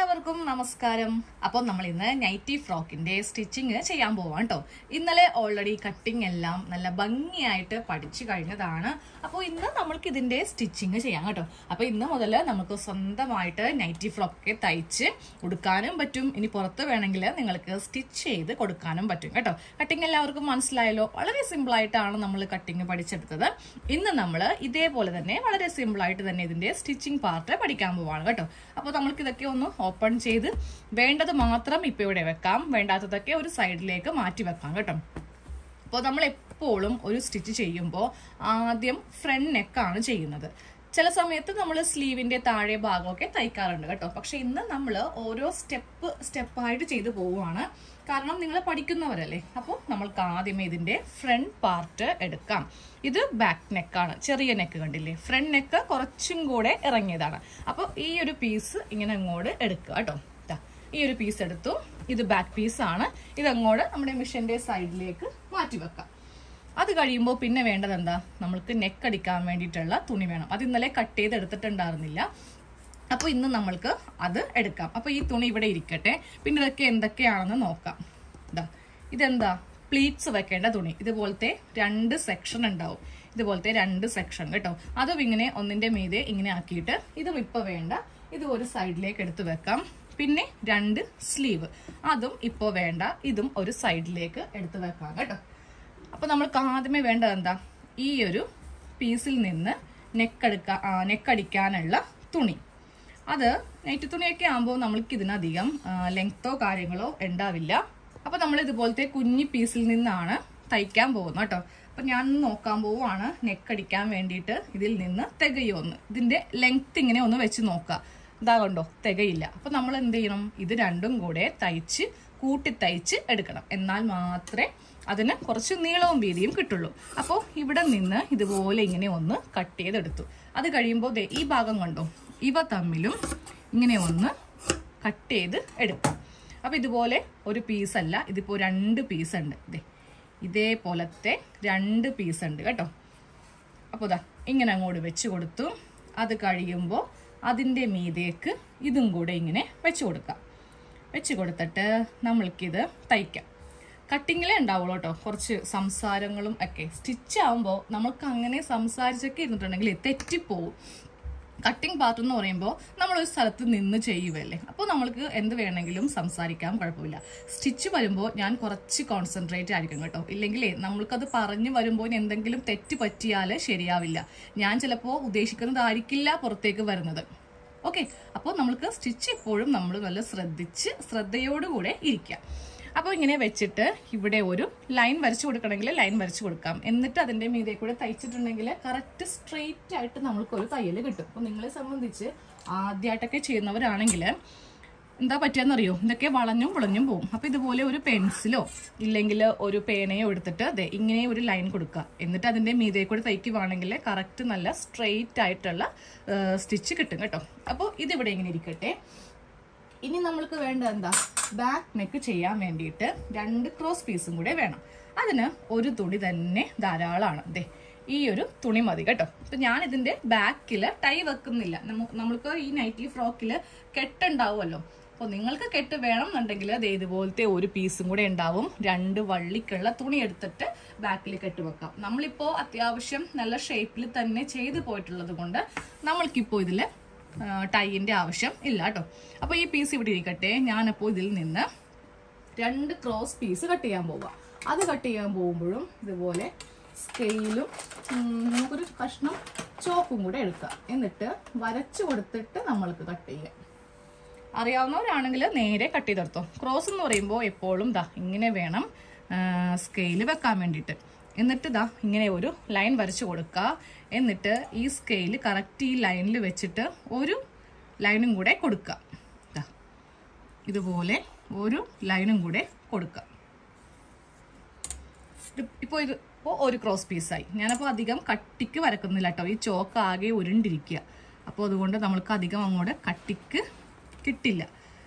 എല്ലാവർക്കും നമസ്കാരം അപ്പോൾ നമ്മൾ ഇന്ന് നൈറ്റി ഫ്രോക്കിന്റെ സ്റ്റിച്ചിങ് ചെയ്യാൻ പോവാം കേട്ടോ ഇന്നലെ ഓൾറെഡി കട്ടിങ് എല്ലാം നല്ല ഭംഗിയായിട്ട് പഠിച്ചു കഴിഞ്ഞതാണ് അപ്പോൾ ഇന്ന് നമ്മൾക്ക് ഇതിന്റെ സ്റ്റിച്ചിങ് ചെയ്യാം കേട്ടോ അപ്പോൾ ഇന്ന് മുതൽ നമുക്ക് സ്വന്തമായിട്ട് നൈറ്റി ഫ്രോക്ക് തയ്ച്ച് കൊടുക്കാനും പറ്റും ഇനി പുറത്ത് വേണമെങ്കിൽ നിങ്ങൾക്ക് സ്റ്റിച്ച് ചെയ്ത് കൊടുക്കാനും പറ്റും കേട്ടോ കട്ടിങ് എല്ലാവർക്കും മനസ്സിലായല്ലോ വളരെ സിമ്പിൾ ആയിട്ടാണ് നമ്മൾ കട്ടിങ് പഠിച്ചെടുത്തത് ഇന്ന് നമ്മൾ ഇതേപോലെ തന്നെ വളരെ സിമ്പിൾ ആയിട്ട് തന്നെ ഇതിന്റെ സ്റ്റിച്ചിങ് പാർട്ട് പഠിക്കാൻ പോവാണ് കേട്ടോ അപ്പോൾ നമ്മൾക്ക് ഇതൊക്കെ ഒന്ന് ഓപ്പൺ ചെയ്ത് വേണ്ടത് മാത്രം ഇപ്പൊ ഇവിടെ വെക്കാം വേണ്ടാത്തതൊക്കെ ഒരു സൈഡിലേക്ക് മാറ്റി വെക്കാം കേട്ടോ അപ്പോൾ നമ്മൾ എപ്പോഴും ഒരു സ്റ്റിച്ച് ചെയ്യുമ്പോൾ ആദ്യം ഫ്രണ്ട് നെക്കാണ് ചെയ്യുന്നത് ചില സമയത്ത് നമ്മൾ സ്ലീവിന്റെ താഴെ ഭാഗമൊക്കെ തയ്ക്കാറുണ്ട് കേട്ടോ പക്ഷെ ഇന്ന് നമ്മൾ ഓരോ സ്റ്റെപ്പ് സ്റ്റെപ്പായിട്ട് ചെയ്തു പോവുകയാണ് കാരണം നിങ്ങൾ പഠിക്കുന്നവരല്ലേ അപ്പോൾ നമ്മൾക്ക് ആദ്യമേ ഇതിന്റെ ഫ്രണ്ട് പാർട്ട് എടുക്കാം ഇത് ബാക്ക് നെക്കാണ് ചെറിയ നെക്ക് കണ്ടില്ലേ ഫ്രണ്ട് നെക്ക് കുറച്ചും കൂടെ ഇറങ്ങിയതാണ് അപ്പോൾ ഈ ഒരു പീസ് ഇങ്ങനെ അങ്ങോട്ട് എടുക്കുക കേട്ടോ ദാ, ഈ ഒരു പീസ് എടുത്തു ഇത് ബാക്ക് പീസാണ് ഇതങ്ങോട്ട് നമ്മുടെ മിഷന്റെ സൈഡിലേക്ക് മാറ്റി വെക്കാം അത് കഴിയുമ്പോൾ പിന്നെ വേണ്ടത് എന്താ നമ്മൾക്ക് നെക്ക് അടിക്കാൻ വേണ്ടിയിട്ടുള്ള തുണി വേണം അത് ഇന്നലെ കട്ട് ചെയ്ത് എടുത്തിട്ടുണ്ടായിരുന്നില്ല അപ്പോൾ ഇന്ന് നമ്മൾക്ക് അത് എടുക്കാം അപ്പോൾ ഈ തുണി ഇവിടെ ഇരിക്കട്ടെ പിന്നെ ഇതൊക്കെ എന്തൊക്കെയാണെന്ന് നോക്കാം ഇതാ ഇതെന്താ പ്ലീറ്റ്സ് വെക്കേണ്ട തുണി ഇതുപോലത്തെ രണ്ട് സെക്ഷൻ ഉണ്ടാവും ഇതുപോലത്തെ രണ്ട് സെക്ഷൻ കേട്ടോ അതും ഇങ്ങനെ ഒന്നിന്റെ മീതെ ഇങ്ങനെ ആക്കിയിട്ട് ഇതും ഇപ്പൊ വേണ്ട ഇത് ഒരു സൈഡിലേക്ക് എടുത്തു വെക്കാം പിന്നെ രണ്ട് സ്ലീവ് അതും ഇപ്പോൾ വേണ്ട ഇതും ഒരു സൈഡിലേക്ക് എടുത്തു വെക്കാം കേട്ടോ അപ്പൊ നമ്മൾക്ക് ആദ്യമേ വേണ്ടത് എന്താ ഈ ഒരു പീസിൽ നിന്ന് നെക്കടുക്ക നെക്കടിക്കാനുള്ള തുണി അത് നെറ്റ് തുണിയൊക്കെ ആകുമ്പോൾ നമ്മൾക്ക് ഇതിനധികം ലെങ്തോ കാര്യങ്ങളോ ഉണ്ടാവില്ല അപ്പൊ നമ്മൾ ഇതുപോലത്തെ കുഞ്ഞി പീസിൽ നിന്നാണ് തയ്ക്കാൻ പോകുന്നത് കേട്ടോ അപ്പൊ ഞാൻ നോക്കാൻ പോവുകയാണ് നെക്കടിക്കാൻ വേണ്ടിയിട്ട് ഇതിൽ നിന്ന് തികയൊന്ന് ഇതിന്റെ ലെങ്ത് ഇങ്ങനെ ഒന്ന് വെച്ച് നോക്കാം ഇതാ കണ്ടോ തികയില്ല അപ്പൊ നമ്മൾ എന്ത് ചെയ്യണം ഇത് രണ്ടും കൂടെ തയ്ച്ച് കൂട്ടി തയ്ച്ച് എടുക്കണം എന്നാൽ മാത്രമേ അതിന് കുറച്ച് നീളവും വീതിയും കിട്ടുള്ളൂ അപ്പോൾ ഇവിടെ നിന്ന് ഇതുപോലെ ഇങ്ങനെ ഒന്ന് കട്ട് ചെയ്തെടുത്തു അത് കഴിയുമ്പോൾ ദേ ഈ ഭാഗം കണ്ടോ ഇവ തമ്മിലും ഇങ്ങനെ ഒന്ന് കട്ട് ചെയ്ത് എടുക്കും അപ്പൊ ഇതുപോലെ ഒരു പീസല്ല ഇതിപ്പോ രണ്ട് പീസ് ഉണ്ട് ഇതേ ഇതേപോലത്തെ രണ്ട് പീസ് ഉണ്ട് കേട്ടോ അപ്പോൾ ഇതാ ഇങ്ങനെ അങ്ങോട്ട് വെച്ച് കൊടുത്തു അത് കഴിയുമ്പോൾ അതിൻ്റെ മീതേക്ക് ഇതും കൂടെ ഇങ്ങനെ വെച്ച് കൊടുക്കാം വെച്ച് കൊടുത്തിട്ട് നമ്മൾക്കിത് തയ്ക്കാം കട്ടിങ്ങിലേ ഉണ്ടാവുള്ളൂ കേട്ടോ കുറച്ച് സംസാരങ്ങളും ഒക്കെ സ്റ്റിച്ച് ആവുമ്പോൾ നമ്മൾക്ക് അങ്ങനെ സംസാരിച്ചൊക്കെ ഇരുന്നിട്ടുണ്ടെങ്കിൽ തെറ്റിപ്പോവും കട്ടിംഗ് പാർട്ട് എന്ന് പറയുമ്പോൾ നമ്മൾ ഒരു സ്ഥലത്ത് നിന്ന് ചെയ്യുമല്ലേ അപ്പോൾ നമ്മൾക്ക് എന്ത് വേണമെങ്കിലും സംസാരിക്കാൻ കുഴപ്പമില്ല സ്റ്റിച്ച് വരുമ്പോൾ ഞാൻ കുറച്ച് കോൺസെൻട്രേറ്റ് ആയിരിക്കും കേട്ടോ ഇല്ലെങ്കിലേ നമ്മൾക്കത് പറഞ്ഞു വരുമ്പോൾ ഇനി എന്തെങ്കിലും തെറ്റ് പറ്റിയാൽ ശരിയാവില്ല ഞാൻ ചിലപ്പോൾ ഉദ്ദേശിക്കുന്നതായിരിക്കില്ല പുറത്തേക്ക് വരുന്നത് ഓക്കെ അപ്പോൾ നമ്മൾക്ക് സ്റ്റിച്ച് എപ്പോഴും നമ്മൾ നല്ല ശ്രദ്ധിച്ച് ശ്രദ്ധയോടുകൂടെ ഇരിക്കുക അപ്പോൾ ഇങ്ങനെ വെച്ചിട്ട് ഇവിടെ ഒരു ലൈൻ വരച്ചു കൊടുക്കണമെങ്കിൽ ലൈൻ വരച്ചു കൊടുക്കാം എന്നിട്ട് അതിന്റെ മീതെ കൂടെ തയ്ച്ചിട്ടുണ്ടെങ്കിൽ കറക്റ്റ് സ്ട്രെയിറ്റ് ആയിട്ട് നമ്മൾക്ക് ഒരു തയ്യൽ കിട്ടും അപ്പോൾ നിങ്ങളെ സംബന്ധിച്ച് ആദ്യമായിട്ടൊക്കെ ചെയ്യുന്നവരാണെങ്കിൽ എന്താ പറ്റുകയെന്നറിയോ ഇതൊക്കെ വളഞ്ഞും പുളഞ്ഞും പോകും അപ്പോൾ ഇതുപോലെ ഒരു പെൻസിലോ ഇല്ലെങ്കിൽ ഒരു പേനയോ എടുത്തിട്ട് അതെ ഇങ്ങനെ ഒരു ലൈൻ കൊടുക്കുക എന്നിട്ട് അതിന്റെ മീതെ കൂടെ തയ്ക്കുവാണെങ്കിൽ കറക്റ്റ് നല്ല സ്ട്രെയിറ്റ് ആയിട്ടുള്ള സ്റ്റിച്ച് കിട്ടും കേട്ടോ അപ്പോൾ ഇതിവിടെ ഇങ്ങനെ ഇരിക്കട്ടെ ഇനി നമ്മൾക്ക് വേണ്ട എന്താ ബാക്ക് നെക്ക് ചെയ്യാൻ വേണ്ടിയിട്ട് രണ്ട് ക്രോസ് പീസും കൂടെ വേണം അതിന് ഒരു തുണി തന്നെ ധാരാളമാണ് ദേ ഈ ഒരു തുണി മതി കേട്ടോ അപ്പൊ ഞാൻ ഇതിന്റെ ബാക്കിൽ ടൈ വെക്കുന്നില്ല നമ്മ- നമ്മൾക്ക് ഈ നൈറ്റി ഫ്രോക്കിൽ കെട്ടുണ്ടാവുമല്ലോ അപ്പോൾ നിങ്ങൾക്ക് കെട്ട് വേണം എന്നുണ്ടെങ്കിൽ ദേ ഇതുപോലത്തെ ഒരു പീസും കൂടെ ഉണ്ടാവും രണ്ട് വള്ളിക്കുള്ള തുണി എടുത്തിട്ട് ബാക്കിൽ കെട്ട് വെക്കാം നമ്മളിപ്പോൾ അത്യാവശ്യം നല്ല ഷേപ്പിൽ തന്നെ ചെയ്തു പോയിട്ടുള്ളത് കൊണ്ട് നമ്മൾക്കിപ്പോൾ ഇതിൽ ടൈയിന്റെ ആവശ്യം ഇല്ല കേട്ടോ അപ്പൊ ഈ പീസ് ഇവിടെ ഇരിക്കട്ടെ ഞാനപ്പോൾ ഇതിൽ നിന്ന് രണ്ട് ക്രോസ് പീസ് കട്ട് ചെയ്യാൻ പോവാം അത് കട്ട് ചെയ്യാൻ പോകുമ്പോഴും ഇതുപോലെ സ്കെയിലും നമുക്കൊരു കഷ്ണം ചോപ്പും കൂടെ എടുക്കാം എന്നിട്ട് വരച്ചു കൊടുത്തിട്ട് നമ്മൾക്ക് കട്ട് ചെയ്യാം അറിയാവുന്നവരാണെങ്കിൽ നേരെ കട്ട് ചെയ്തെടുത്തോ ക്രോസ് എന്ന് പറയുമ്പോൾ എപ്പോഴും ദാ ഇങ്ങനെ വേണം സ്കെയിൽ വെക്കാൻ വേണ്ടിയിട്ട് എന്നിട്ട് ദാ ഇങ്ങനെ ഒരു ലൈൻ വരച്ചു കൊടുക്കുക എന്നിട്ട് ഈ സ്കെയിൽ കറക്റ്റ് ഈ ലൈനിൽ വെച്ചിട്ട് ഒരു ലൈനും കൂടെ കൊടുക്കുക ദാ ഇതുപോലെ ഒരു ലൈനും കൂടെ കൊടുക്കുക ഇപ്പോൾ ഇത് ഇപ്പോൾ ഒരു ക്രോസ് പീസായി ഞാനപ്പോൾ അധികം കട്ടിക്ക് വരക്കുന്നില്ല കേട്ടോ ഈ ചോക്ക് ആകെ ഉരുണ്ടിരിക്കുക അപ്പോൾ അതുകൊണ്ട് നമ്മൾക്ക് അധികം അങ്ങോട്ട് കട്ടിക്ക് കിട്ടില്ല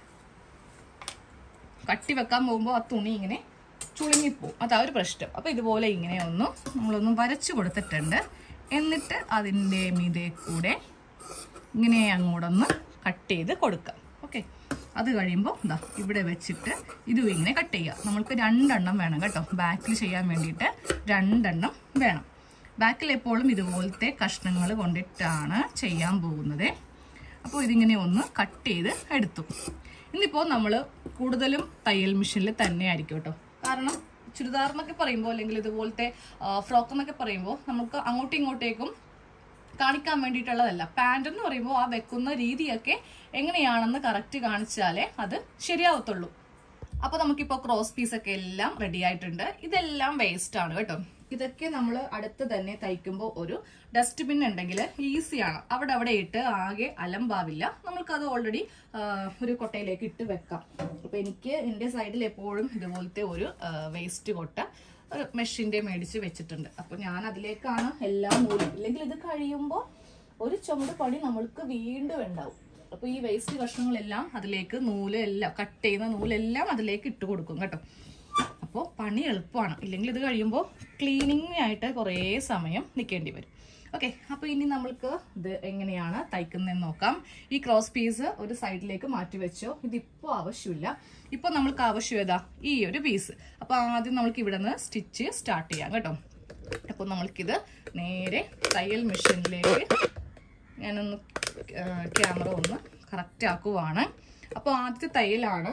കട്ടി വെക്കാൻ പോകുമ്പോൾ ആ തുണി ഇങ്ങനെ ചുളുങ്ങിപ്പോവും അതാ ഒരു പ്രശ്നം അപ്പോൾ ഇതുപോലെ ഇങ്ങനെ ഒന്ന് നമ്മളൊന്ന് വരച്ചു കൊടുത്തിട്ടുണ്ട് എന്നിട്ട് അതിൻ്റെ മീതെ കൂടെ ഇങ്ങനെ അങ്ങോട്ടൊന്ന് കട്ട് ചെയ്ത് കൊടുക്കാം ഓക്കെ അത് കഴിയുമ്പോൾ ഇതാ ഇവിടെ വെച്ചിട്ട് ഇതും ഇങ്ങനെ കട്ട് ചെയ്യുക നമ്മൾക്ക് രണ്ടെണ്ണം വേണം കേട്ടോ ബാക്കിൽ ചെയ്യാൻ വേണ്ടിയിട്ട് രണ്ടെണ്ണം വേണം ബാക്കിൽ എപ്പോഴും ഇതുപോലത്തെ കഷ്ണങ്ങൾ കൊണ്ടിട്ടാണ് ചെയ്യാൻ പോകുന്നത് അപ്പോൾ ഇതിങ്ങനെ ഒന്ന് കട്ട് ചെയ്ത് എടുത്തു ഇന്നിപ്പോൾ നമ്മൾ കൂടുതലും തയ്യൽ മെഷീനിൽ തന്നെ ആയിരിക്കും കേട്ടോ കാരണം ചുരിദാർ എന്നൊക്കെ പറയുമ്പോൾ അല്ലെങ്കിൽ ഇതുപോലത്തെ ഫ്രോക്ക് എന്നൊക്കെ പറയുമ്പോൾ നമുക്ക് അങ്ങോട്ടും ഇങ്ങോട്ടേക്കും കാണിക്കാൻ വേണ്ടിയിട്ടുള്ളതല്ല പാൻറ് എന്ന് പറയുമ്പോൾ ആ വെക്കുന്ന രീതിയൊക്കെ എങ്ങനെയാണെന്ന് കറക്റ്റ് കാണിച്ചാലേ അത് ശരിയാവത്തുള്ളൂ അപ്പൊ നമുക്കിപ്പോ ക്രോസ് പീസ് ഒക്കെ എല്ലാം റെഡി ആയിട്ടുണ്ട് ഇതെല്ലാം വേസ്റ്റ് ആണ് കേട്ടോ ഇതൊക്കെ നമ്മൾ അടുത്ത് തന്നെ തയ്ക്കുമ്പോൾ ഒരു ഡസ്റ്റ്ബിൻ ഉണ്ടെങ്കിൽ ഈസിയാണ് അവിടെ അവിടെ ഇട്ട് ആകെ അലമ്പാവില്ല നമ്മൾക്കത് ഓൾറെഡി ഒരു കൊട്ടയിലേക്ക് ഇട്ട് വെക്കാം അപ്പൊ എനിക്ക് എൻ്റെ സൈഡിൽ എപ്പോഴും ഇതുപോലത്തെ ഒരു വേസ്റ്റ് കൊട്ട ഒരു മെഷീൻ്റെ മേടിച്ച് വെച്ചിട്ടുണ്ട് അപ്പൊ ഞാൻ അതിലേക്കാണ് എല്ലാം നൂലും ഇല്ലെങ്കിൽ ഇത് കഴിയുമ്പോൾ ഒരു ചുമട് പണി നമ്മൾക്ക് വീണ്ടും ഉണ്ടാവും അപ്പൊ ഈ വേസ്റ്റ് കഷ്ണങ്ങളെല്ലാം അതിലേക്ക് നൂല് എല്ലാം കട്ട് ചെയ്യുന്ന നൂലെല്ലാം അതിലേക്ക് ഇട്ട് കൊടുക്കും കേട്ടോ അപ്പോൾ പണി എളുപ്പമാണ് ഇല്ലെങ്കിൽ ഇത് കഴിയുമ്പോൾ ക്ലീനിങ്ങിനായിട്ട് കുറേ സമയം നിൽക്കേണ്ടി വരും ഓക്കെ അപ്പോൾ ഇനി നമ്മൾക്ക് ഇത് എങ്ങനെയാണ് തയ്ക്കുന്നതെന്ന് നോക്കാം ഈ ക്രോസ് പീസ് ഒരു സൈഡിലേക്ക് മാറ്റി വെച്ചോ ഇതിപ്പോൾ ആവശ്യമില്ല ഇപ്പോൾ നമ്മൾക്ക് ആവശ്യം ഏതാ ഈ ഒരു പീസ് അപ്പോൾ ആദ്യം നമ്മൾക്ക് ഇവിടെ നിന്ന് സ്റ്റിച്ച് സ്റ്റാർട്ട് ചെയ്യാം കേട്ടോ അപ്പോൾ നമ്മൾക്കിത് നേരെ തയ്യൽ മെഷീനിലേക്ക് ഞാനൊന്ന് ക്യാമറ ഒന്ന് കറക്റ്റ് ആക്കുവാണ് അപ്പോൾ ആദ്യത്തെ തയ്യലാണ്